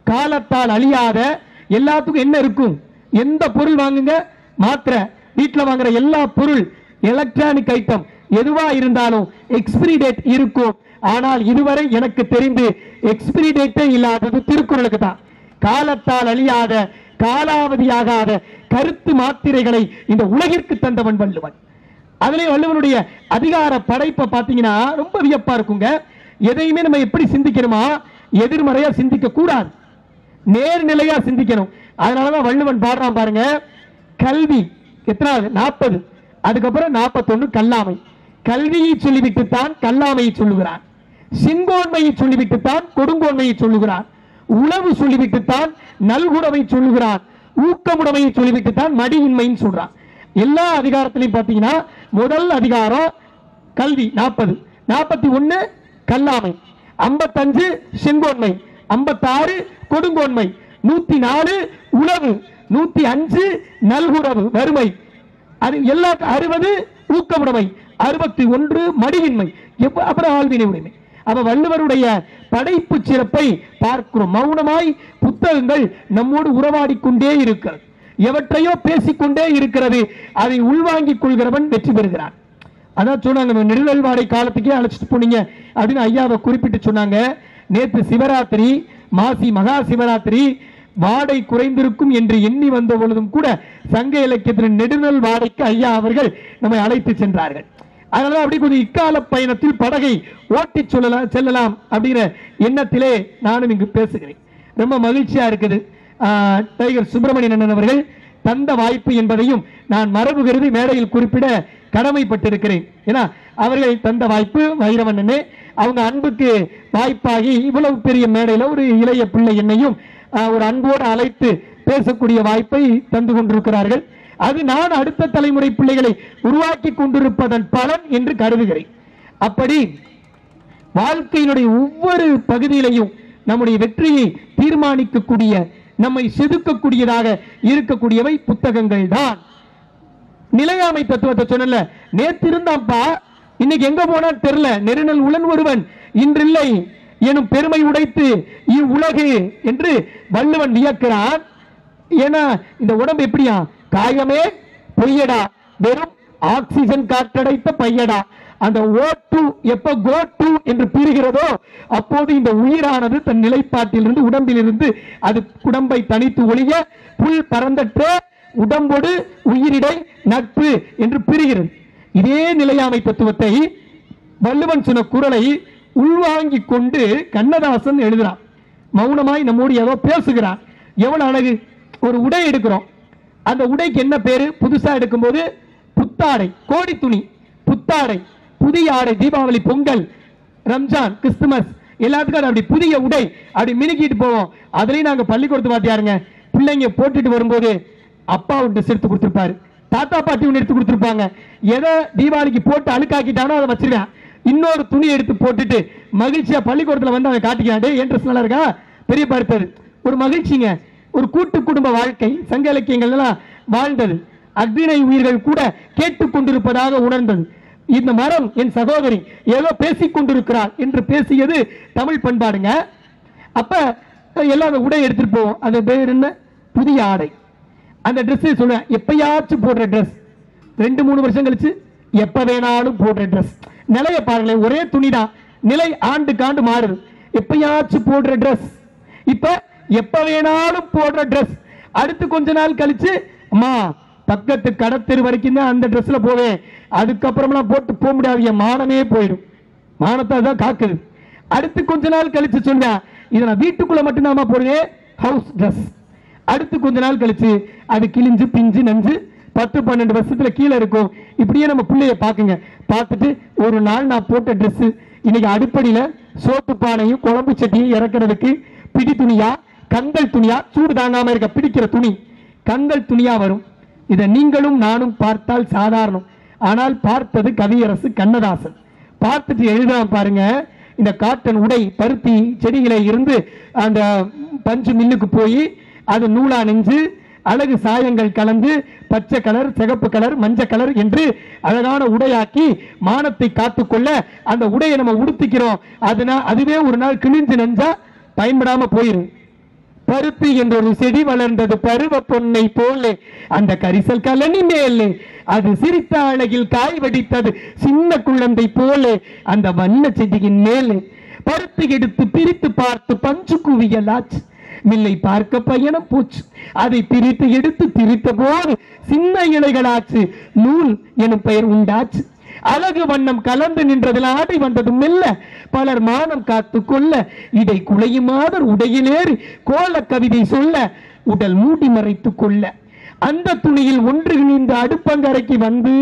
காலத்தால் அழியாத எல்லாத்துக்கும் என்ன இருக்கும் எந்த பொருள் வாங்குங்க மாத்திரை வீட்டில் வாங்குற எல்லா பொருள் எலக்ட்ரானிக் ஐட்டம் எதுவா இருந்தாலும் எக்ஸ்பிரி டேட் இருக்கும் ஆனால் இதுவரை எனக்கு தெரிந்து எக்ஸ்பிரி டேட்டே இல்லாதது திருக்குறளுக்கு தான் காலத்தால் அழியாத காலாவதியாகாத கருத்து மாத்திரைகளை இந்த உலகிற்கு தந்தவன் வள்ளுவன் அதுலயே வள்ளுவனுடைய அதிகார படைப்பை பார்த்தீங்கன்னா ரொம்ப வியப்பா இருக்குங்க எதையுமே நம்ம எப்படி சிந்திக்கணுமா எதிர்மறையா சிந்திக்க கூடாது நேர்நிலையா சிந்திக்கணும் அதனாலதான் வள்ளுவன் பாடுறான் பாருங்க கல்வி எத்தனாவது நாற்பது அதுக்கப்புறம் நாற்பத்தொன்னு கல்லாமை கல்வியை சொல்லிவிட்டு தான் கல்லாமையை சொல்லுகிறான் சிங்கோன்மையை சொல்லிவிட்டு தான் கொடுங்கோன்மையை சொல்லுகிறான் உளவு சொல்லிவிட்டு தான் நல்குணவை சொல்லுகிறான் ஊக்கமுடைமையை சொல்லிவிட்டு தான் மடியின்மைன்னு சொல்றான் எல்லா அதிகாரத்திலையும் பார்த்தீங்கன்னா முதல் அதிகாரம் கல்வி நாற்பது நாற்பத்தி ஒன்னு கல்லாமை ஐம்பத்தஞ்சு செங்கோன்மை ஐம்பத்தாறு கொடுங்கோன்மை நூத்தி நாலு உழவு நூத்தி அஞ்சு நல்குறவு வறுமை அது எல்லா அறுபது ஊக்கமுடைமை அறுபத்தி ஒன்று மடியின்மை எப்ப- அப்புறம் ஆழ்வினை உடைமை அப்ப வள்ளுவருடைய படைப்பு சிறப்பை பார்க்கிறோம் மௌனமாய் புத்தகங்கள் நம்மோடு உறவாடிக் கொண்டே இருக்கிறது எவற்றையோ பேசிக்கொண்டே இருக்கிறது அதை உள்வாங்கிக் கொள்கிறவன் வெற்றி பெறுகிறான் அதான் சொன்னாங்க நெடுநல்வாடை காலத்துக்கே அழைச்சிட்டு போனீங்க அப்படின்னு ஐயாவை குறிப்பிட்டு சொன்னாங்க நேத்து சிவராத்திரி மாசி மகா சிவராத்திரி வாடை குறைந்திருக்கும் என்று எண்ணி வந்த பொழுதும் கூட சங்க இலக்கியத்தின் நெடுநல் வாடைக்கு ஐயா அவர்கள் நம்மை அழைத்து சென்றார்கள் அதனால அப்படி கொஞ்சம் இக்கால பயணத்தில் படகை ஓட்டி சொல்லலாம் செல்லலாம் அப்படிங்கிற எண்ணத்திலே நானும் இங்கு பேசுகிறேன் ரொம்ப மகிழ்ச்சியா இருக்குது ஆஹ், டைகர் சுப்பிரமணியன் அண்ணன் அவர்கள் தந்த வாய்ப்பு என்பதையும் நான் மரபு கருதி மேடையில் குறிப்பிட கடமைப்பட்டிருக்கிறேன் ஏன்னா அவர்கள் தந்த வாய்ப்பு வைரவண்ணனே அவங்க அன்புக்கு வாய்ப்பாகி இவ்வளவு பெரிய மேடையில ஒரு இளைய பிள்ளை என்னையும் ஆஹ், ஒரு அன்போடு அழைத்து பேசக்கூடிய வாய்ப்பை தந்து கொண்டிருக்கிறார்கள் அது நான் அடுத்த தலைமுறை பிள்ளைகளை உருவாக்கி கொண்டிருப்பதன் பலன் என்று கருதுகிறேன் அப்படி வாழ்க்கையினுடைய ஒவ்வொரு பகுதியிலையும் நம்முடைய வெற்றியை தீர்மானிக்கக்கூடிய நம்மை செதுக்கக்கூடியதாக இருக்கக்கூடியவை புத்தகங்கள் தான் நிலையாமை தத்துவத்தை சொன்னல நேத்து இருந்தாப்பா இன்னைக்கு எங்க போனான்னு தெரியல நெருநல் உளன் ஒருவன் இன்றில்லை எனும் பெருமை உடைத்து இவ்வுலகு என்று வள்ளுவன் வியக்கிறான் ஏன்னா இந்த உடம்பு எப்படியா காயமே பொய்யடா வெறும் ஆக்சிஜன் காற்றடைத்த பையடா அந்த ஓ டூ எப்ப கோ டூ என்று பிரிகிறதோ அப்போது இந்த உயிரானது தன் நிலைப்பாட்டிலிருந்து உடம்பிலிருந்து அது குடம்பை தனித்து ஒழிய புல் பறந்தற்ற உடம்போடு உயிரிடை நட்பு என்று பிரிகிறது இதே நிலையாமை தத்துவத்தை வள்ளுவன் சொன்ன குரலை உள்வாங்கிக் கொண்டு கண்ணதாசன் எழுதுறான் மௌனமாய் நம்மோடு ஏதோ பேசுகிறான் எவ்வளவு அழகு ஒரு உடை எடுக்கிறோம் அந்த உடைக்கு என்ன பேரு புதுசா எடுக்கும்போது புத்தாடை கோடி துணி புத்தாடை புதிய ஆடை தீபாவளி பொங்கல் ரம்ஜான் கிறிஸ்துமஸ் எல்லாத்துக்கும் அது அப்படி புதிய உடை அப்படி மினுக்கிட்டு போவோம் அதுலயும் நாங்க பள்ளிக்கூடத்து வாத்தியாருங்க பிள்ளைங்க போட்டுட்டு வரும்போது அப்பா ஒன்று ட்ரெஸ் எடுத்து கொடுத்துருப்பாரு தாத்தா பாட்டி ஒன்று எடுத்து கொடுத்துருப்பாங்க எதை தீபாவளிக்கு போட்டு அழுக்காக்கிட்டானோ அதை வச்சிருவேன் இன்னொரு துணி எடுத்து போட்டுட்டு மகிழ்ச்சியா பள்ளிக்கூடத்துல வந்து அவன் காட்டிக்கான் டேய் என் ட்ரெஸ் நல்லா இருக்கா பெரிய பார்த்தாரு ஒரு மகிழ்ச்சிங்க ஒரு கூட்டு குடும்ப வாழ்க்கை சங்க இலக்கியங்கள் எல்லாம் வாழ்ந்தது அக்னிணை உயிர்கள் கூட கேட்டுக் கொண்டிருப்பதாக உணர்ந்தது இந்த மரம் என் சகோதரி ஏதோ பேசிக் கொண்டிருக்கிறார் என்று பேசியது தமிழ் பண்பாடுங்க அப்ப எல்லாம் அந்த உடை எடுத்துட்டு போவோம் அது பேர் என்ன புதிய ஆடை அந்த Dress சொல்லுவேன் எப்பயாச்சும் போடுற Dress ரெண்டு மூணு வருஷம் கழிச்சு எப்ப வேணாலும் போடுற Dress நிலைய பாருங்களேன் ஒரே துணிதான் நிலை ஆண்டுக்கு ஆண்டு மாறுது எப்பயாச்சும் போடுற Dress இப்ப எப்ப வேணாலும் போடுற Dress அடுத்து கொஞ்ச நாள் கழிச்சு அம்மா பக்கத்து கடத்தெரு வரைக்கும் தான் அந்த Dressல போவேன் அதுக்கப்புறம்லாம் போட்டு போக முடியாது என் மானமே போயிடும் மானத்தை தான் காக்குது அடுத்து கொஞ்ச நாள் கழிச்சு சொல்லுவேன் இதை நான் வீட்டுக்குள்ள மட்டும்தாம்மா போடுவேன் ஹவுஸ் ட்ரெஸ் அடுத்து கொஞ்ச நாள் கழிச்சு அது கிழிஞ்சு பிஞ்சு நஞ்சு பத்து பன்னெண்டு வருஷத்துல கீழே இருக்கும் இப்படியே நம்ம பிள்ளைய பாக்குங்க பார்த்துட்டு ஒரு நாள் நான் போட்ட Dress இன்னைக்கு அடுப்படியில சோப்பு பானையும் குழம்பு சட்டியும் இறக்குறதுக்கு பிடி துணியா கந்தல் துணியா சூடு தாங்காம இருக்க பிடிக்கிற துணி கந்தல் துணியா வரும் இதை நீங்களும் நானும் பார்த்தால் சாதாரணம் ஆனால் பார்த்தது கவியரசு கண்ணதாசன் பார்த்துட்டு எழுதாம பாருங்க இந்த காட்டன் உடை பருத்தி செடிகளை இருந்து அந்த பஞ்சு மில்லுக்கு போய் அது நூலா நெஞ்சு அழகு சாயங்கள் கலந்து பச்சை கலர் சிகப்பு கலர் மஞ்சள் கலர் என்று அழகான உடையாக்கி மானத்தை காத்துக்கொள்ள அந்த உடையை நம்ம உடுத்திக்கிறோம் அதுனா அதுவே ஒரு நாள் கிழிஞ்சு நெஞ்சா பயன்படாம போயிரும் பருத்தி என்ற ஒரு செடி வளர்ந்தது பருவ பொன்னை போலே அந்த கரிசல் கலனி மேலே அது சிரித்த அழகில் காய் வடித்தது சின்ன குழந்தை போலே அந்த வண்ண செடியின் மேலே பருத்தி எடுத்து பிரித்து பார்த்து பஞ்சு குவியலாச்சு மில்லை பார்க்க பயணம் போச்சு அதை பிரித்து எடுத்து திரித்த போது சின்ன இலைகளாச்சு நூல் எனும் பெயர் உண்டாச்சு அழகு வண்ணம் கலந்து நின்றதில் ஆடை வந்தது மெல்ல பலர் மானம் காத்து கொள்ள இடை குலையுமாதர் உடையிலேறி கோல கவிதை சொல்ல உடல் மூடி மறைத்துக் கொள்ள அந்த துணியில் ஒன்று இணைந்த அடுப்பங்கரைக்கு வந்து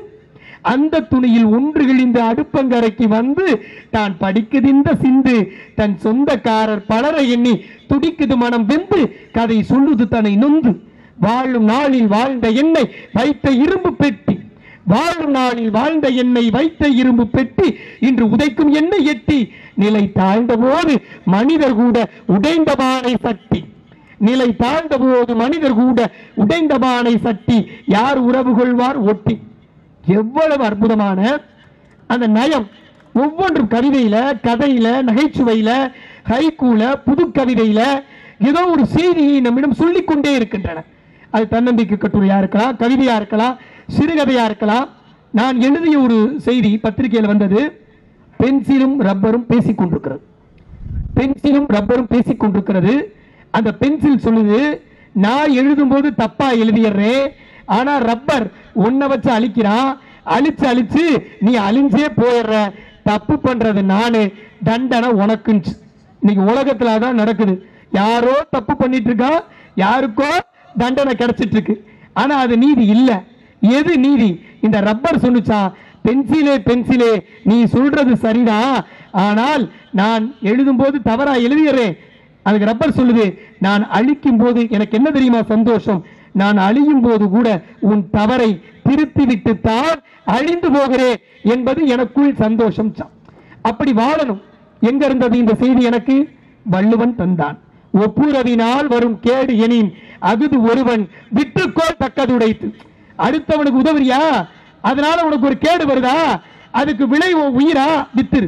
அந்த துணியில் ஒன்று கிழிந்த அடுப்பங்கரைக்கு வந்து தான் படிக்குதிந்த சிந்து தன் சொந்தக்காரர் பலர எண்ணி துடிக்குது மனம் வெந்து கதை சொல்லுது தன்னை நொந்து வாழும் நாளில் வாழ்ந்த எண்ணெய் வைத்த இரும்பு பெட்டி வாழும் நாளில் வாழ்ந்த எண்ணெய் வைத்த இரும்பு பெட்டி இன்று உதைக்கும் எண்ணெய் எட்டி நிலை தாழ்ந்த போது மனிதர் கூட உடைந்த பானை சட்டி நிலை தாழ்ந்த போது மனிதர் கூட உடைந்த பானை சட்டி யார் உறவு கொள்வார் ஒட்டி எவ்வளவு அற்புதமான அந்த நயம் ஒவ்வொன்றும் கவிதையில கதையில நகைச்சுவையில ஹைக்கூல புது கவிதையில ஏதோ ஒரு செய்தியை நம்மிடம் சொல்லிக் கொண்டே இருக்கின்றன அது தன்னம்பிக்கை கட்டுரையா இருக்கலாம் கவிதையா இருக்கலாம் சிறுகதையா இருக்கலாம் நான் எழுதிய ஒரு செய்தி பத்திரிகையில் வந்தது பென்சிலும் ரப்பரும் பேசிக் கொண்டிருக்கிறது பென்சிலும் ரப்பரும் பேசிக் கொண்டிருக்கிறது அந்த பென்சில் சொல்லுது நான் எழுதும்போது தப்பா எழுதிடுறேன் ஆனா ரப்பர் உன்னை வச்சு அழிக்கிறான் அழிச்சு அழிச்சு நீ அழிஞ்சே போயிடுற தப்பு பண்றது நானு தண்டனை உனக்குன்னு இன்னைக்கு உலகத்துல அதான் நடக்குது யாரோ தப்பு பண்ணிட்டு இருக்கா யாருக்கோ தண்டனை கிடைச்சிட்டு இருக்கு ஆனா அது நீதி இல்ல எது நீதி இந்த ரப்பர் சொன்னுச்சான் பென்சிலே பென்சிலே நீ சொல்றது சரிதான் ஆனால் நான் எழுதும்போது தவறா எழுதிடுறேன் அதுக்கு ரப்பர் சொல்லுது நான் அழிக்கும் போது எனக்கு என்ன தெரியுமா சந்தோஷம் நான் அழியும் போது கூட உன் தவறை திருத்தி விட்டு தான் அழிந்து போகிறேன் என்பது எனக்குள் சந்தோஷம் ச- அப்படி வாழணும் எங்க இருந்தது இந்த செய்தி எனக்கு வள்ளுவன் தந்தான் ஒப்புரவினால் வரும் கேடு எனின் அகுது ஒருவன் விட்டுக்கோள் தக்கதுடைத்து அடுத்தவனுக்கு உதவுறியா அதனால உனக்கு ஒரு கேடு வருதா அதுக்கு விளை உன் உயிரா வித்துரு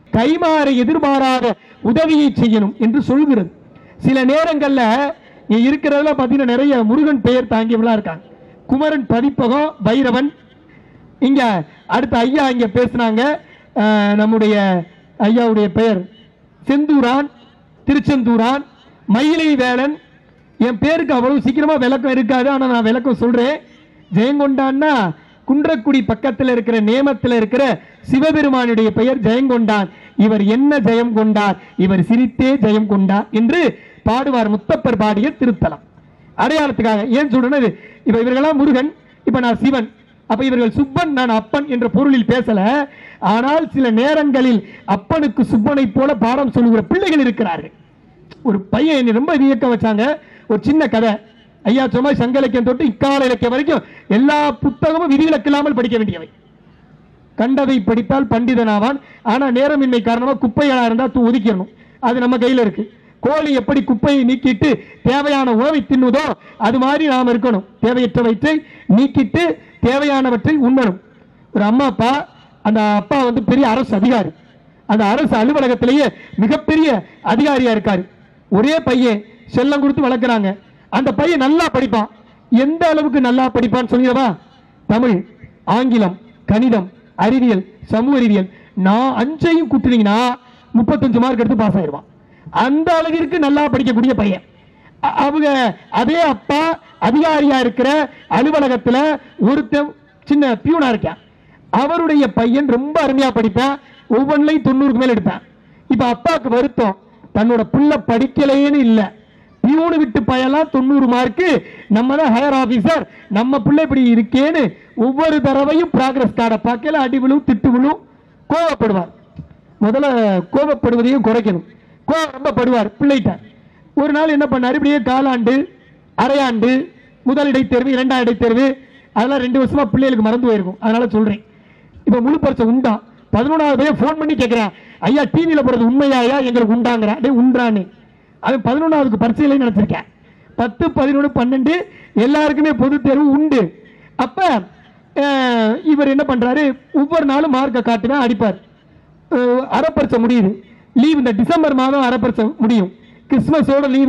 கைமாற எதிர்பாராத உதவியை செய்யணும் என்று சொல்கிறது சில நேரங்கள்ல இங்க இருக்கிறதுல பாத்தீங்கன்னா நிறைய முருகன் பெயர் தாங்கியவங்களா இருக்காங்க குமரன் பதிப்பகம் பைரவன் இங்க அடுத்த ஐயா இங்க பேசுனாங்க அஹ், நம்முடைய ஐயாவுடைய பெயர் செந்தூரான் திருச்செந்தூரான் மயிலை வேலன் என் பேருக்கு அவ்வளவு சீக்கிரமா விளக்கம் இருக்காது ஆனா நான் விளக்கம் சொல்றேன் ஜெயங்கொண்டான்னா குன்றக்குடி பக்கத்தில் இருக்கிற நேமத்தில் இருக்கிற சிவபெருமானுடைய பெயர் ஜெயங்கொண்டான் இவர் என்ன ஜெயம் கொண்டார் இவர் சிரித்தே ஜெயம் கொண்டார் என்று பாடுவார் முத்தப்பர் பாடிய திருத்தலம் அடையாளத்துக்காக ஏன் சொல்றேன்னா இது இப்ப இவர்களாம் முருகன் இப்ப நான் சிவன் அப்ப இவர்கள் சுப்பன் நான் அப்பன் என்ற பொருளில் பேசல ஆனால் சில நேரங்களில் அப்பனுக்கு சுப்பனை போல பாடம் சொல்லுகிற பிள்ளைகள் இருக்கிறார்கள் ஒரு பையன் என்னை ரொம்ப வியக்க வச்சாங்க ஒரு சின்ன கதை ஐயா சும்மா சங்க இலக்கியம் தொட்டு இக்கால இலக்கியம் வரைக்கும் எல்லா புத்தகமும் விதிவிலக்கு இல்லாமல் படிக்க வேண்டியவை கண்டதை படித்தால் பண்டிதனாவான் ஆனா நேரமின்மை காரணமா குப்பைகளா இருந்தா தூ ஒதுக்கிடணும் அது நம்ம கையில இருக்கு கோழி எப்படி குப்பையை நீக்கிட்டு தேவையான உணவை தின்னுதோ அது மாதிரி நாம் இருக்கணும் தேவையற்றவற்றை நீக்கிட்டு தேவையானவற்றை உண்ணணும் ஒரு அம்மா அப்பா அந்த அப்பா வந்து பெரிய அரசு அதிகாரி அந்த அரசு அலுவலகத்திலேயே மிகப்பெரிய அதிகாரியா இருக்காரு ஒரே பையன் செல்லம் கொடுத்து வளர்க்குறாங்க அந்த பையன் நல்லா படிப்பான் எந்த அளவுக்கு நல்லா படிப்பான்னு சொல்லிடவா தமிழ் ஆங்கிலம் கணிதம் அறிவியல் சமூக அறிவியல் நான் அஞ்சையும் கூட்டுனீங்கன்னா முப்பத்தஞ்சு மார்க் எடுத்து பாஸ் ஆயிடுவான் அந்த அளவிற்கு நல்லா படிக்கக்கூடிய பையன் அ- அவங்க அதே அப்பா அதிகாரியா இருக்கிற அலுவலகத்துல ஒருத்தன் சின்ன பியூனா இருக்கான் அவருடைய பையன் ரொம்ப அருமையா படிப்பான் ஒவ்வொன்றையும் தொண்ணூறுக்கு மேல எடுப்பான் இப்ப அப்பாவுக்கு வருத்தம் தன்னோட புள்ள படிக்கலையேன்னு இல்ல பியூனு விட்டு பையெல்லாம் தொண்ணூறு மார்க்கு நம்ம தான் ஹையர் ஆபீசர் நம்ம பிள்ளை இப்படி இருக்கேன்னு ஒவ்வொரு தடவையும் ப்ராக்ரஸ் கார்டை பார்க்கல அடி விழும் திட்டு விழும் கோவப்படுவார் முதல்ல கோபப்படுவதையும் குறைக்கணும் கோவம் ரொம்ப படுவார் பிள்ளைகிட்ட ஒரு நாள் என்ன பண்ணாரு இப்படியே காலாண்டு அரையாண்டு முதல் இடைத்தேர்வு இரண்டாம் இடைத்தேர்வு அதெல்லாம் ரெண்டு வருஷமா பிள்ளைகளுக்கு மறந்து போயிருக்கும் அதனால சொல்றேன் இப்ப முழு பரிசை உண்டா பதினொன்றாவது பையன் ஃபோன் பண்ணி கேட்கிறேன் ஐயா டிவியில போறது உண்மையாயா எங்களுக்கு உண்டாங்கிறேன் டேய் உண்டான்னு அவன் பதினொன்றாவதுக்கு பரிசையில நினைச்சிருக்கேன் பத்து பதினொன்று பன்னெண்டு எல்லாருக்குமே பொது தேர்வு உண்டு அப்ப அஹ், இவர் என்ன பண்றாரு ஒவ்வொரு நாளும் மார்க்கை காட்டுனா அடிப்பார் அஹ், அரைப்பரிச்சை முடியுது லீவ் இந்த டிசம்பர் மாதம் அரைப்பரிச்சை முடியும் கிறிஸ்மஸோட லீவு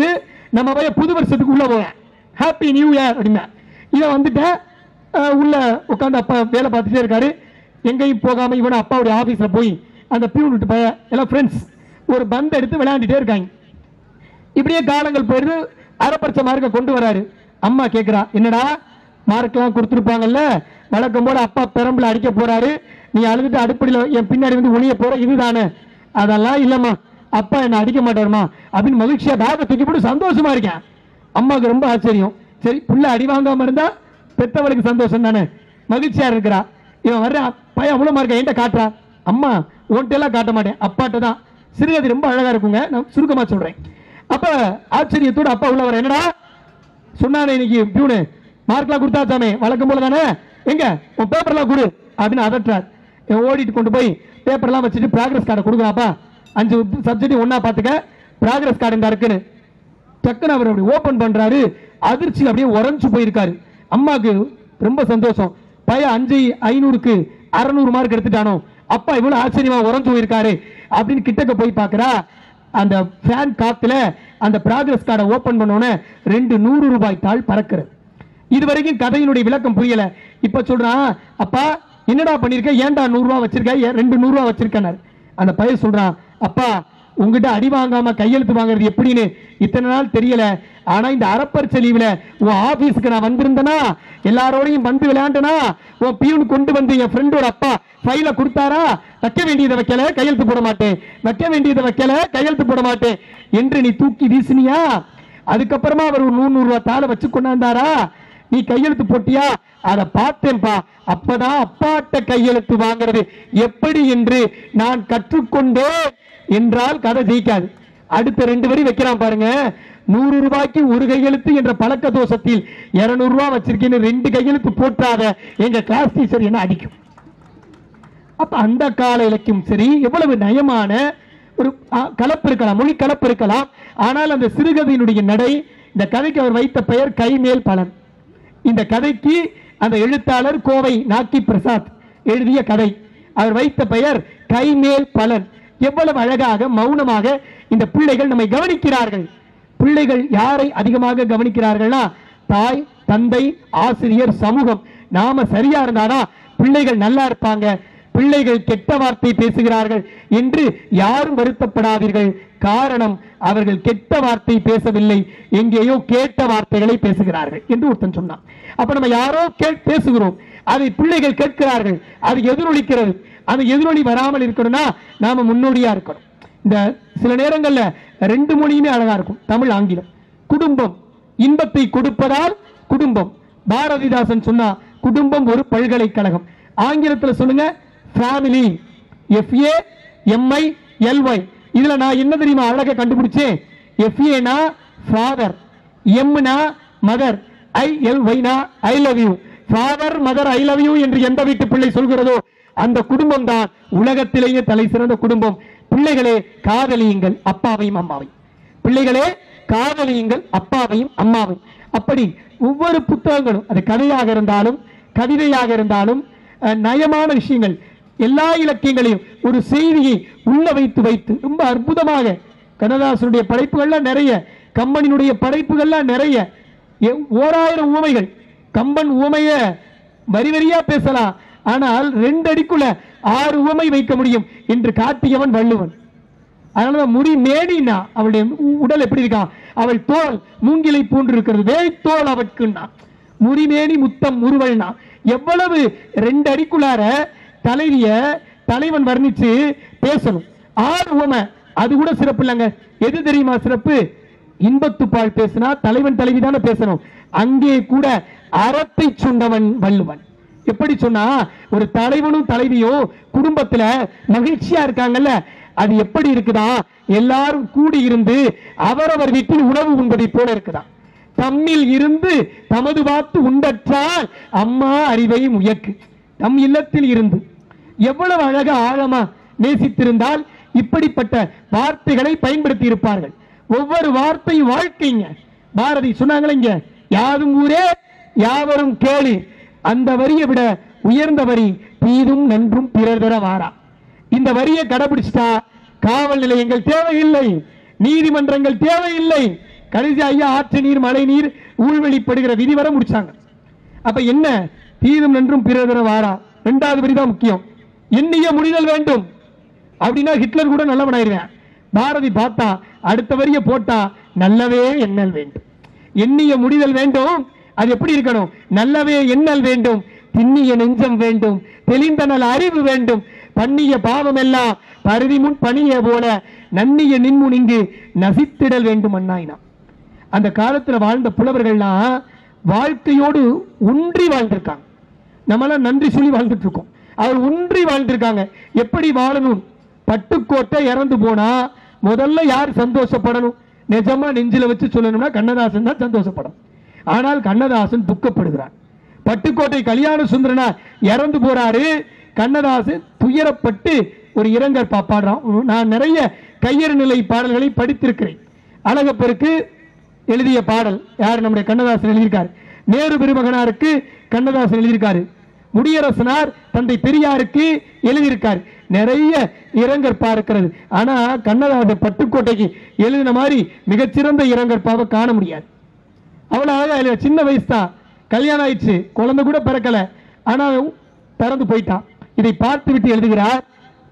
நம்ம போய் புது வருஷத்துக்கு உள்ள போவேன் ஹாப்பி நியூ இயர் அப்படின்னா இவன் வந்துட்டேன் அஹ், உள்ள உட்காந்து அப்பா வேலை பார்த்துட்டே இருக்காரு எங்கேயும் போகாம இவன அப்பாவுடைய ஆபீஸ்ல போய் அந்த பியூன் விட்டு போய் எல்லாம் ஃப்ரெண்ட்ஸ் ஒரு பந்தை எடுத்து விளையாண்டுட்டே இருக்காங்க இப்படியே காலங்கள் போயிடுது அரைப்பரிச்ச மார்க்க கொண்டு வராரு அம்மா கேக்குறா என்னடா மார்க்கெல்லாம் கொடுத்துருப்பாங்கல்ல வழக்கம் போல அப்பா பெரம்புல அடிக்க போறாரு நீ அழுதுட்டு அடுப்படியில என் பின்னாடி வந்து ஒளிய போற இதுதானே அதெல்லாம் இல்லம்மா அப்பா என்ன அடிக்க மாட்டாருமா அப்படின்னு மகிழ்ச்சியா பேக தூக்கி போட்டு சந்தோஷமா இருக்கேன் அம்மாவுக்கு ரொம்ப ஆச்சரியம் சரி புள்ள அடி வாங்காம இருந்தா பெத்தவளுக்கு சந்தோஷம் தானே மகிழ்ச்சியா இருக்கிறா இவன் வர்ற பையன் அவ்வளவு மார்க்க என்கிட்ட காட்டுறான் அம்மா உன்கிட்ட எல்லாம் காட்ட மாட்டேன் அப்பாட்ட தான் சிறுகதை ரொம்ப அழகா இருக்குங்க நான் சுருக்கமா சொல்றேன் அப்ப ஆச்சரியத்தோட அப்பா உள்ள வர என்னடா சொன்னானே இன்னைக்கு பியூனு மார்க்லாம் கொடுத்தாச்சாமே வழக்கம் போல தானே எங்க உன் பேப்பர்லாம் கொடு அப்படின்னு அதட்டுறார் இவன் ஓடிட்டு கொண்டு போய் பேப்பர்லாம் வச்சுட்டு ப்ராக்ரஸ் கார்டை கொடுக்குறாப்பா அஞ்சு சப்ஜெக்ட் ஒண்ணா பார்த்துக்க ப்ராக்ரஸ் கார்டு இந்த இருக்குன்னு டக்குன்னு அவர் அப்படி ஓபன் பண்றாரு அதிர்ச்சி அப்படியே உறைஞ்சு போயிருக்காரு அம்மாக்கு ரொம்ப சந்தோஷம் பையன் அஞ்சு ஐநூறுக்கு அறநூறு மார்க் எடுத்துட்டானோ அப்பா இவ்வளவு ஆச்சரியமா உறைஞ்சு போயிருக்காரு அப்படின்னு கிட்டக்க போய் பார்க்கறா அந்த ஃபேன் காத்துல அந்த ப்ராக்ரஸ் கார்டை ஓபன் பண்ணோன்னே ரெண்டு நூறு ரூபாய் தாள் பறக்கிறது இது வரைக்கும் கதையினுடைய விளக்கம் புரியல இப்ப சொல்றான் அப்பா என்னடா பண்ணிருக்க ஏன்டா நூறு ரூபா வச்சிருக்க ஏன் ரெண்டு நூறு ரூபா வச்சிருக்கனார் அந்த பையன் சொல்றான் அப்பா உங்ககிட்ட அடி வாங்காம கையெழுத்து வாங்குறது எப்படின்னு இத்தனை நாள் தெரியல ஆனா இந்த அரப்பரிச்ச லீவ்ல உன் ஆபீஸ்க்கு நான் வந்திருந்தேனா எல்லாரோடையும் வந்து விளையாண்டனா உன் பியூன் கொண்டு வந்து என் ஃப்ரெண்டோட அப்பா ஃபைல கொடுத்தாரா வைக்க வேண்டியதை வைக்கல கையெழுத்து போட மாட்டேன் வைக்க வேண்டியதை வைக்கல கையெழுத்து போட மாட்டேன் என்று நீ தூக்கி வீசினியா அதுக்கப்புறமா அவர் ஒரு நூறு நூறு ரூபாய் தாளை வச்சு கொண்டாந்தாரா நீ கையெழுத்து போட்டியா அதை பார்த்தேன்பா அப்பதான் அப்பாட்ட கையெழுத்து வாங்குறது எப்படி என்று நான் கற்றுக்கொண்டேன் என்றால் கதை ஜெயிக்காது அடுத்த ரெண்டு வரி வைக்கிறான் பாருங்க நூறு ரூபாய்க்கு ஒரு கையெழுத்து என்ற பழக்க தோஷத்தில் இருநூறு ரூபாய் வச்சிருக்கேன்னு ரெண்டு கையெழுத்து போட்டாத எங்க கிளாஸ் டீச்சர் என்ன அடிக்கும் அப்ப அந்த கால இலக்கியம் சரி எவ்வளவு நயமான ஒரு ஆ, கலப்பு இருக்கலாம் மொழி கலப்பு இருக்கலாம் ஆனால் அந்த சிறுகதையினுடைய நடை இந்த கதைக்கு அவர் வைத்த பெயர் கைமேல் பலன் இந்த கதைக்கு அந்த எழுத்தாளர் கோவை நாக்கி பிரசாத் எழுதிய கதை அவர் வைத்த பெயர் கைமேல் பலன் எவ்வளவு அழகாக மௌனமாக இந்த பிள்ளைகள் நம்மை கவனிக்கிறார்கள் பிள்ளைகள் யாரை அதிகமாக கவனிக்கிறார்கள்னா தாய் தந்தை ஆசிரியர் சமூகம் நாம சரியா இருந்தாதான் பிள்ளைகள் நல்லா இருப்பாங்க பிள்ளைகள் கெட்ட வார்த்தை பேசுகிறார்கள் என்று யாரும் வருத்தப்படாதீர்கள் காரணம் அவர்கள் கெட்ட வார்த்தை பேசவில்லை எங்கேயோ கேட்ட வார்த்தைகளை பேசுகிறார்கள் என்று ஒருத்தன் சொன்னான் அப்ப நம்ம யாரோ கே- பேசுகிறோம் அதை பிள்ளைகள் கேட்கிறார்கள் அது எதிரொலிக்கிறது அந்த எதிரொலி வராமல் இருக்கணும்னா நாம முன்னோடியா இருக்கணும் இந்த சில நேரங்கள்ல ரெண்டு மொழியுமே அழகா இருக்கும் தமிழ் ஆங்கிலம் குடும்பம் இன்பத்தை கொடுப்பதால் குடும்பம் பாரதிதாசன் சொன்னா குடும்பம் ஒரு பல்கலைக்கழகம் ஆங்கிலத்துல சொல்லுங்க ஃபேமிலி எஃப்ஏ எம்ஐ எல்ஒய் இதுல நான் என்ன தெரியுமா அழகா கண்டுபிடிச்சேன் எஃப்ஏனா ஃபாதர் எம்னா மதர் ஐ எல் ஒய்னா I love you father mother I love you என்று எந்த வீட்டு பிள்ளை சொல்கிறதோ அந்த குடும்பம் தான் உலகத்திலேயே தலை சிறந்த குடும்பம் பிள்ளைகளே காதலியுங்கள் அப்பாவையும் அம்மாவையும் பிள்ளைகளே காதலியுங்கள் அப்பாவையும் அம்மாவையும் அப்படி ஒவ்வொரு புத்தகங்களும் அது கதையாக இருந்தாலும் கவிதையாக இருந்தாலும் அஹ், நயமான விஷயங்கள் எல்லா இலக்கியங்களையும் ஒரு செய்தியை உள்ள வைத்து வைத்து ரொம்ப அற்புதமாக கண்ணதாசனுடைய படைப்புகள்லாம் நிறைய கம்பனினுடைய படைப்புகள்லாம் நிறைய எ- ஓராயிரம் உவமைகள் கம்பன் உவமைய வரி வரியா பேசலாம் ஆனால் ரெண்டு அடிக்குள்ள ஆறு உவமை வைக்க முடியும் என்று காட்டியவன் வள்ளுவன் அதனால முடி மேடினா அவளுடைய உ- உடல் எப்படி இருக்கான் அவள் தோல் மூங்கிலை போன்று இருக்கிறது வேய்த்தோல் அவட்குன்னா முறிமேனி முத்தம் முறுவல்னா எவ்வளவு ரெண்டு அடிக்குள்ளார தலைவிய தலைவன் வர்ணிச்சு பேசணும் ஆறு உவமை அது கூட சிறப்பு இல்லைங்க எது தெரியுமா சிறப்பு இன்பத்துப்பால் பேசினா தலைவன் தலைவி தானே பேசணும் அங்கே கூட அறத்தை சொன்னவன் வள்ளுவன் எப்படி சொன்னா ஒரு தலைவனும் தலைவியும் குடும்பத்துல மகிழ்ச்சியா இருக்காங்கல்ல அது எப்படி இருக்குதா எல்லாரும் கூடி இருந்து அவரவர் வீட்டில் உணவு உண்பதை போல இருக்குதா தம்மில் இருந்து தமது பார்த்து உண்டற்றால் அம்மா அறிவை முயக்கு தம் இல்லத்தில் இருந்து எவ்வளவு அழகா ஆழமா நேசித்திருந்தால் இப்படிப்பட்ட வார்த்தைகளை பயன்படுத்தி இருப்பார்கள் ஒவ்வொரு வார்த்தையும் வாழ்க்கைங்க பாரதி சொன்னாங்களே இங்க யாதும் ஊரே யாவரும் கேளு அந்த வரியை விட உயர்ந்த வரி தீதும் நன்றும் பிறர் தர வாரா இந்த வரியை கடைபிடிச்சிட்டா காவல் நிலையங்கள் தேவையில்லை நீதிமன்றங்கள் தேவையில்லை கடைசி ஐயா ஆற்று நீர் மழை நீர் ஊழ்வெளிப்படுகிற விதி வரை முடிச்சாங்க அப்ப என்ன தீதும் நன்றும் பிறதர வாரா ரெண்டாவது வரி தான் முக்கியம் எண்ணிய முடிதல் வேண்டும் அப்படின்னா ஹிட்லர் கூட நல்லவனாயிருவேன் பாரதி பார்த்தா அடுத்த வரிய போட்டா நல்லவே எண்ணல் வேண்டும் எண்ணிய முடிதல் வேண்டும் அது எப்படி இருக்கணும் நல்லவே எண்ணல் வேண்டும் திண்ணிய நெஞ்சம் வேண்டும் தெளிந்த நல் அறிவு வேண்டும் பண்ணிய பாவம் எல்லாம் பருதி முன் பணிய போல நன்னிய நின்முன் இங்கு நசித்திடல் வேண்டும் அண்ணாயினா அந்த காலத்துல வாழ்ந்த புலவர்கள்லாம் வாழ்க்கையோடு ஒன்றி வாழ்ந்திருக்காங்க நம்மளாம் நன்றி சொல்லி வாழ்ந்துட்டு இருக்கோம் அவர் ஒன்றி வாழ்ந்திருக்காங்க எப்படி வாழணும் பட்டுக்கோட்டை இறந்து போனா முதல்ல யார் சந்தோஷப்படணும் நிஜமா நெஞ்சில வச்சு சொல்லணும்னா கண்ணதாசன் தான் சந்தோஷப்படும் ஆனால் கண்ணதாசன் துக்கப்படுகிறார் பட்டுக்கோட்டை கல்யாண சுந்தரனா இறந்து போறாரு கண்ணதாசன் துயரப்பட்டு ஒரு இரங்கற் பாடுறான் நான் நிறைய கையறு நிலை பாடல்களை படித்திருக்கிறேன் அழகப்பருக்கு எழுதிய பாடல் யார் நம்முடைய கண்ணதாசன் எழுதியிருக்காரு நேரு பெருமகனாருக்கு கண்ணதாசன் எழுதியிருக்காரு முடியரசனார் தந்தை பெரியாருக்கு எழுதியிருக்காரு நிறைய இரங்கற்பா இருக்கிறது ஆனா கண்ணதாசன் பட்டுக்கோட்டைக்கு எழுதின மாதிரி மிகச்சிறந்த இரங்கற்பாவை காண முடியாது அவ்வளவு அழகா இல்லையா சின்ன வயசு தான் கல்யாணம் ஆயிடுச்சு குழந்தை கூட பிறக்கல ஆனா அவன் பிறந்து போயிட்டான் இதை பார்த்து விட்டு எழுதுகிறார்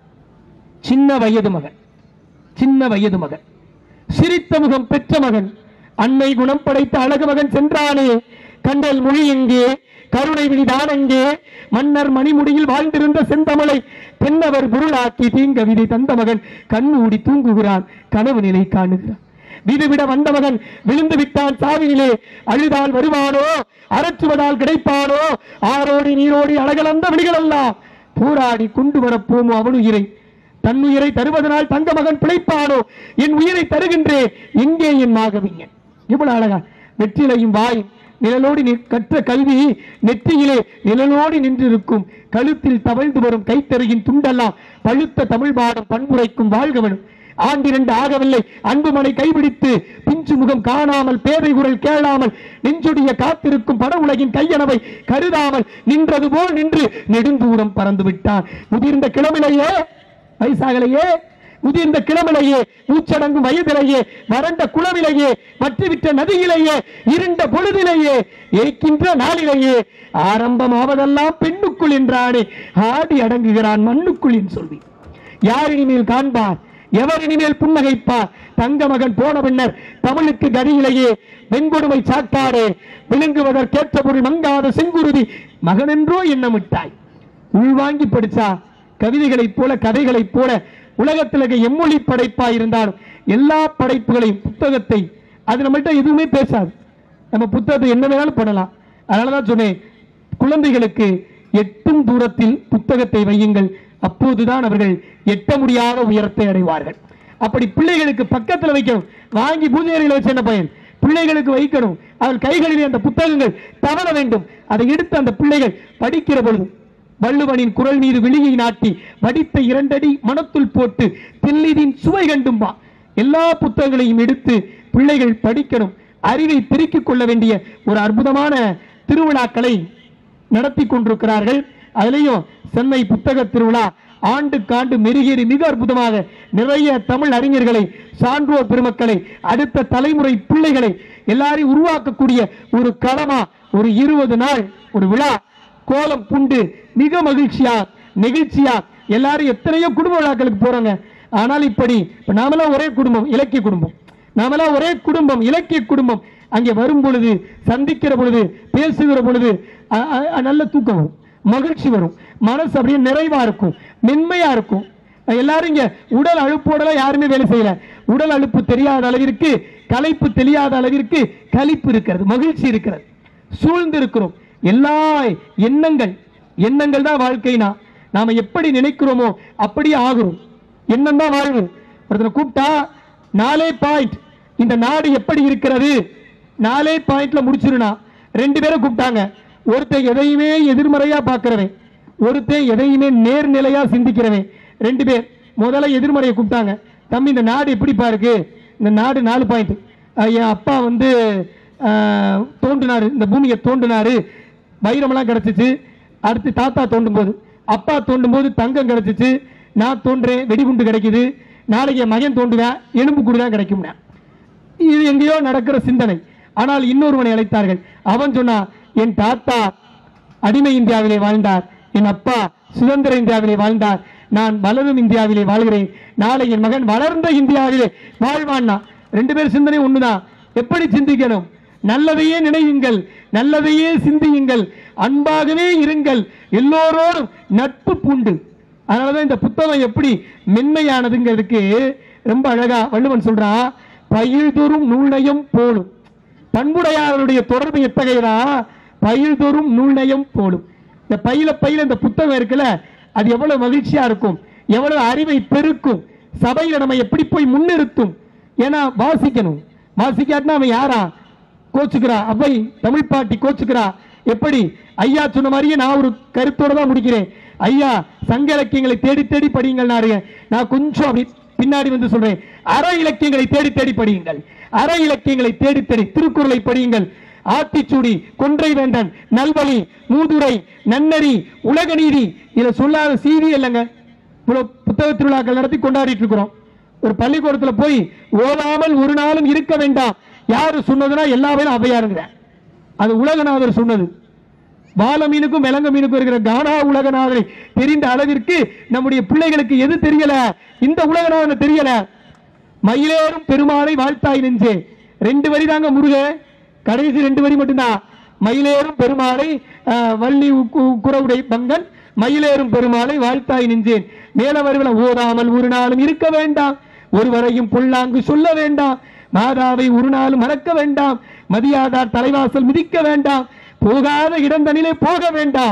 சின்ன வயது மகன் சின்ன வயது மகன் சிரித்த முகம் பெற்ற மகன் அன்னை குணம் படைத்த அழகு மகன் சென்றானே கண்டல் மொழி எங்கே கருணை விழிதான் எங்கே மன்னர் மணிமுடியில் வாழ்ந்திருந்த செந்தமலை தென்னவர் பொருளாக்கி தீங்கவிதை தந்த மகன் கண்மூடி தூங்குகிறான் கனவு நிலை காணுகிறான் விடுவிட வந்த மகன் விழுந்து விட்டான் சாவினிலே அழுதால் வருவானோ அரற்றுவதால் கிடைப்பானோ ஆரோடி நீரோடி அழகலந்த விழிகளெல்லாம் போராடி கொண்டு வரப்போமோ அவனுயிரை தன்னுயிரை தருவதனால் தங்க மகன் பிழைப்பானோ என் உயிரை தருகின்றேன் எங்கே என் மாகவிஞன் இவ்வளவு அழகா வெற்றிலையும் வாய் நிழலோடி நி- கற்ற கல்வி நெற்றியிலே நிழலோடி நின்றிருக்கும் கழுத்தில் தவழ்ந்து வரும் கைத்தறியின் துண்டெல்லாம் பழுத்த தமிழ் பாடம் பண்புரைக்கும் வாழ்கவனும் ஆண்டிரண்டு ஆகவில்லை அன்புமனை கைபிடித்து பிஞ்சு முகம் காணாமல் பேதை குரல் கேளாமல் நெஞ்சொடிய காத்திருக்கும் பட உலகின் கையனவை கருதாமல் நின்றது போல் நின்று நெடுந்தூரம் பறந்து விட்டான் முதிர்ந்த கிளம்பிலேயே வயசாகலையே முதிர்ந்த கிளம்பிலேயே மூச்சடங்கும் வயதிலேயே வறண்ட குளவிலேயே வற்றிவிட்ட நதியிலேயே இருண்ட பொழுதிலேயே ஏய்க்கின்ற நாளிலேயே ஆரம்பமாவதெல்லாம் பெண்ணுக்குள் என்றானே ஆடி அடங்குகிறான் மண்ணுக்குள் என்று சொல்லி யார் இனிமேல் காண்பார் எவர் இனிமேல் புன்னகைப்பார் தங்க மகன் போன பின்னர் தமிழுக்கு கதியிலேயே வெண்கொடுமை சாட்டாரே விழுங்குவதற்கேற்ற பொருள் மங்காத செங்குருதி மகனென்றோ எண்ணமிட்டாய் உள்வாங்கி படிச்சா கவிதைகளைப் போல கதைகளைப் போல உலகத்தில் இருக்க எம்மொழி படைப்பா இருந்தாலும் எல்லா படைப்புகளையும் புத்தகத்தை அது நம்மள்ட்ட எதுவுமே பேசாது நம்ம புத்தகத்தை என்ன வேணாலும் பண்ணலாம் அதனாலதான் சொன்னேன் குழந்தைகளுக்கு எட்டும் தூரத்தில் புத்தகத்தை வையுங்கள் அப்போதுதான் அவர்கள் எட்ட முடியாத உயரத்தை அடைவார்கள் அப்படி பிள்ளைகளுக்கு பக்கத்துல வைக்கணும் வாங்கி பூஜை அறையில வச்சு என்ன பயன் பிள்ளைகளுக்கு வைக்கணும் அவள் கைகளிலே அந்த புத்தகங்கள் தவற வேண்டும் அதை எடுத்து அந்த பிள்ளைகள் படிக்கிற பொழுது வள்ளுவனின் குரல் மீது விழியை நாட்டி வடித்த இரண்டடி மனத்துள் போட்டு தெல்லிதின் சுவை கண்டும்பா எல்லா புத்தகங்களையும் எடுத்து பிள்ளைகள் படிக்கணும் அறிவை பெருக்கிக் கொள்ள வேண்டிய ஒரு அற்புதமான திருவிழாக்களை நடத்தி கொண்டிருக்கிறார்கள் அதிலேயும் சென்னை புத்தக திருவிழா ஆண்டுக்காண்டு மெருகேறி மிக அற்புதமாக நிறைய தமிழ் அறிஞர்களை சான்றோர் பெருமக்களை அடுத்த தலைமுறை பிள்ளைகளை எல்லாரையும் உருவாக்கக்கூடிய ஒரு களமா ஒரு இருபது நாள் ஒரு விழா கோலம் புண்டு மிக மகிழ்ச்சியா நெகிழ்ச்சியா எல்லாரும் எத்தனையோ குடும்ப விழாக்களுக்கு போறாங்க ஆனால் இப்படி இப்ப நாமெல்லாம் ஒரே குடும்பம் இலக்கிய குடும்பம் நாமெல்லாம் ஒரே குடும்பம் இலக்கிய குடும்பம் அங்கே வரும் பொழுது சந்திக்கிற பொழுது பேசுகிற பொழுது அ- அ- அ- நல்ல தூக்கம் வரும் மகிழ்ச்சி வரும் மனசு அப்படியே நிறைவா இருக்கும் மென்மையா இருக்கும் எல்லாரும் இங்க உடல் அழுப்போட யாருமே வேலை செய்யல உடல் அழுப்பு தெரியாத அளவிற்கு களைப்பு தெரியாத அளவிற்கு களிப்பு இருக்கிறது மகிழ்ச்சி இருக்கிறது சூழ்ந்து இருக்கிறோம் எல்லா எண்ணங்கள் எண்ணங்கள் தான் வாழ்க்கைனா நாம எப்படி நினைக்கிறோமோ அப்படியே ஆகுறோம் எண்ணம் தான் வாழ்வு ஒருத்தனை கூப்பிட்டா நாலே பாயிண்ட் இந்த நாடு எப்படி இருக்கிறது நாலே பாயிண்ட்ல முடிச்சிருனா ரெண்டு பேரை கூப்பிட்டாங்க ஒருத்தன் எதையுமே எதிர்மறையா பார்க்கிறவன் ஒருத்தன் எதையுமே நேர்நிலையா சிந்திக்கிறவன் ரெண்டு பேர் முதல்ல எதிர்மறையை கூப்பிட்டாங்க தம்பி இந்த நாடு எப்படிப்பா இருக்கு இந்த நாடு நாலு பாயிண்ட் என் அப்பா வந்து ஆஹ், தோண்டினாரு இந்த பூமியை தோண்டினாரு வைரமெல்லாம் கிடைச்சிச்சு அடுத்து தாத்தா தோண்டும் போது அப்பா தோண்டும் போது தங்கம் கிடைச்சிச்சு நான் தோன்றேன் வெடிகுண்டு கிடைக்குது நாளைக்கு என் மகன் தோண்டுவேன் எலும்பு கூடு தான் கிடைக்கும்னா இது எங்கேயோ நடக்கிற சிந்தனை ஆனால் இன்னொருவனை அழைத்தார்கள் அவன் சொன்னா என் தாத்தா அடிமை இந்தியாவிலே வாழ்ந்தார் என் அப்பா சுதந்திர இந்தியாவிலே வாழ்ந்தார் நான் வளரும் இந்தியாவிலே வாழ்கிறேன் நாளை என் மகன் வளர்ந்த இந்தியாவிலே வாழ்வான்னா ரெண்டு பேர் சிந்தனை ஒண்ணுதான் எப்படி சிந்திக்கணும் நல்லதையே நினையுங்கள் நல்லதையே சிந்தியுங்கள் அன்பாகவே இருங்கள் எல்லோரோடும் நட்பு பூண்டு அதனாலதான் இந்த புத்தகம் எப்படி மென்மையானதுங்கிறதுக்கு ரொம்ப அழகா வள்ளுவன் சொல்றான் பயில்தோறும் நூல்நயம் போலும் பண்புடையாருடைய தொடர்பு எத்தகையதா பயில்தோறும் நூல்நயம் போலும் இந்த பையில பையில இந்த புத்தகம் இருக்குல்ல அது எவ்வளவு மகிழ்ச்சியா இருக்கும் எவ்வளவு அறிவை பெருக்கும் சபையில நம்ம எப்படி போய் முன்னிறுத்தும் ஏன்னா வாசிக்கணும் வாசிக்காட்டினா அவன் யாரா கோச்சுக்கிறா அவை தமிழ் பாட்டி கோச்சுக்கிறா எப்படி ஐயா சொன்ன மாதிரியே நான் ஒரு கருத்தோட தான் முடிக்கிறேன் ஐயா சங்க இலக்கியங்களை தேடி தேடி படியுங்கள் நான் கொஞ்சம் அப்படி பின்னாடி வந்து சொல்றேன் அற இலக்கியங்களை தேடி தேடி படியுங்கள் அற இலக்கியங்களை தேடி தேடி திருக்குறளை படியுங்கள் ஆத்திச்சூடி கொன்றை வேந்தன் நல்வழி மூதுரை நன்னறி உலக நீதி இதை சொல்லாத செய்தி இல்லைங்க இவ்வளவு புத்தக திருவிழாக்கள் நடத்தி கொண்டாடிட்டு இருக்கிறோம் ஒரு பள்ளிக்கூடத்துல போய் ஓதாமல் ஒரு நாளும் இருக்க வேண்டாம் யாரு சொன்னதுன்னா எல்லா பேரும் அவையாருங்கிற அது உலகநாதர் சொன்னது வாழ மீனுக்கும் விலங்கு மீனுக்கும் இருக்கிற கானா உலகநாதரை தெரிந்த அளவிற்கு நம்முடைய பிள்ளைகளுக்கு எது தெரியல இந்த உலகநாதன் தெரியல மயிலேறும் பெருமாளை வாழ்த்தாய் நெஞ்சே ரெண்டு வரி தாங்க முருக கடைசி ரெண்டு வரி மட்டும்தான் மயிலேறும் பெருமாளை அஹ், வள்ளி உக்கு- குறவுடை பங்கன் மயிலேறும் பெருமாளை வாழ்த்தாய் நெஞ்சேன் மேல வருவன ஓதாமல் ஒரு நாளும் இருக்க வேண்டாம் ஒருவரையும் புல்லாங்கு சொல்ல வேண்டாம் மாதாவை ஒரு நாளும் மறக்க வேண்டாம் மதியாதார் தலைவாசல் மிதிக்க வேண்டாம் போகாத இடந்தனிலே போக வேண்டாம்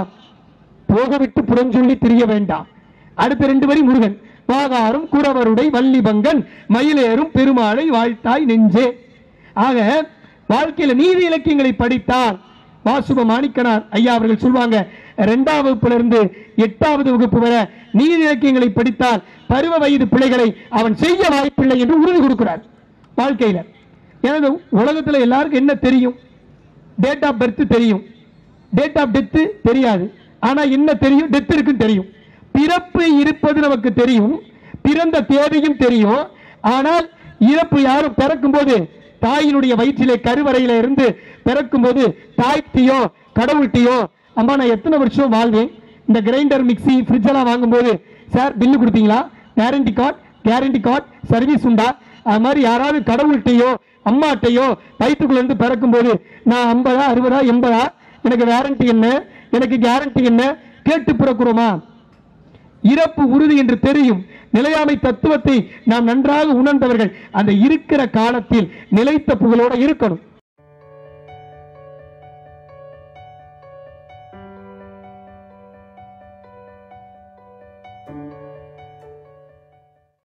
போக விட்டு புறஞ்சொல்லி திரிய வேண்டாம் அடுத்த ரெண்டு வரி முருகன் வாகாரும் குறவருடை வள்ளிபங்கன் மயிலேறும் பெருமாளை வாழ்த்தாய் நெஞ்சே ஆக வாழ்க்கையில நீதி இலக்கியங்களை படித்தால் வாசுப மாணிக்கனார் ஐயா அவர்கள் சொல்லுவாங்க இரண்டாம் வகுப்புல இருந்து எட்டாவது வகுப்பு வரை நீதி இலக்கியங்களை படித்தால் பருவ வயது பிள்ளைகளை அவன் செய்ய வாய்ப்பில்லை என்று உறுதி கொடுக்கிறார் வாழ்க்கையில எனது உலகத்துல எல்லாருக்கும் என்ன தெரியும் டேட் ஆஃப் பர்த் தெரியும் டேட் ஆஃப் டெத் தெரியாது ஆனா என்ன தெரியும் டெத் இருக்குன்னு தெரியும் பிறப்பு இருப்பது நமக்கு தெரியும் பிறந்த தேதியும் தெரியும் ஆனால் இறப்பு யாரும் பிறக்கும் போது தாயினுடைய வயிற்றிலே கருவறையில இருந்து பிறக்கும் போது தாய்கிட்டயோ கடவுள்கிட்டயோ அம்மா நான் எத்தனை வருஷம் வாழ்வேன் இந்த கிரைண்டர் மிக்ஸி ஃப்ரிட்ஜ் எல்லாம் வாங்கும்போது சார் பில்லு கொடுத்தீங்களா guarantee card guarantee card service உண்டா அது மாதிரி யாராவது கடவுள்கிட்டயோ அம்மாட்டையோ வயிற்றுக்குள்ள இருந்து பிறக்கும் போது நான் ஐம்பதா அறுபதா எண்பதா எனக்கு வாரண்டி என்ன எனக்கு கேரண்டி என்ன கேட்டு பிறக்கிறோமா இறப்பு உறுதி என்று தெரியும் நிலையாமை தத்துவத்தை நாம் நன்றாக உணர்ந்தவர்கள் அந்த இருக்கிற காலத்தில் நிலைத்த புகழோட இருக்கணும் thank you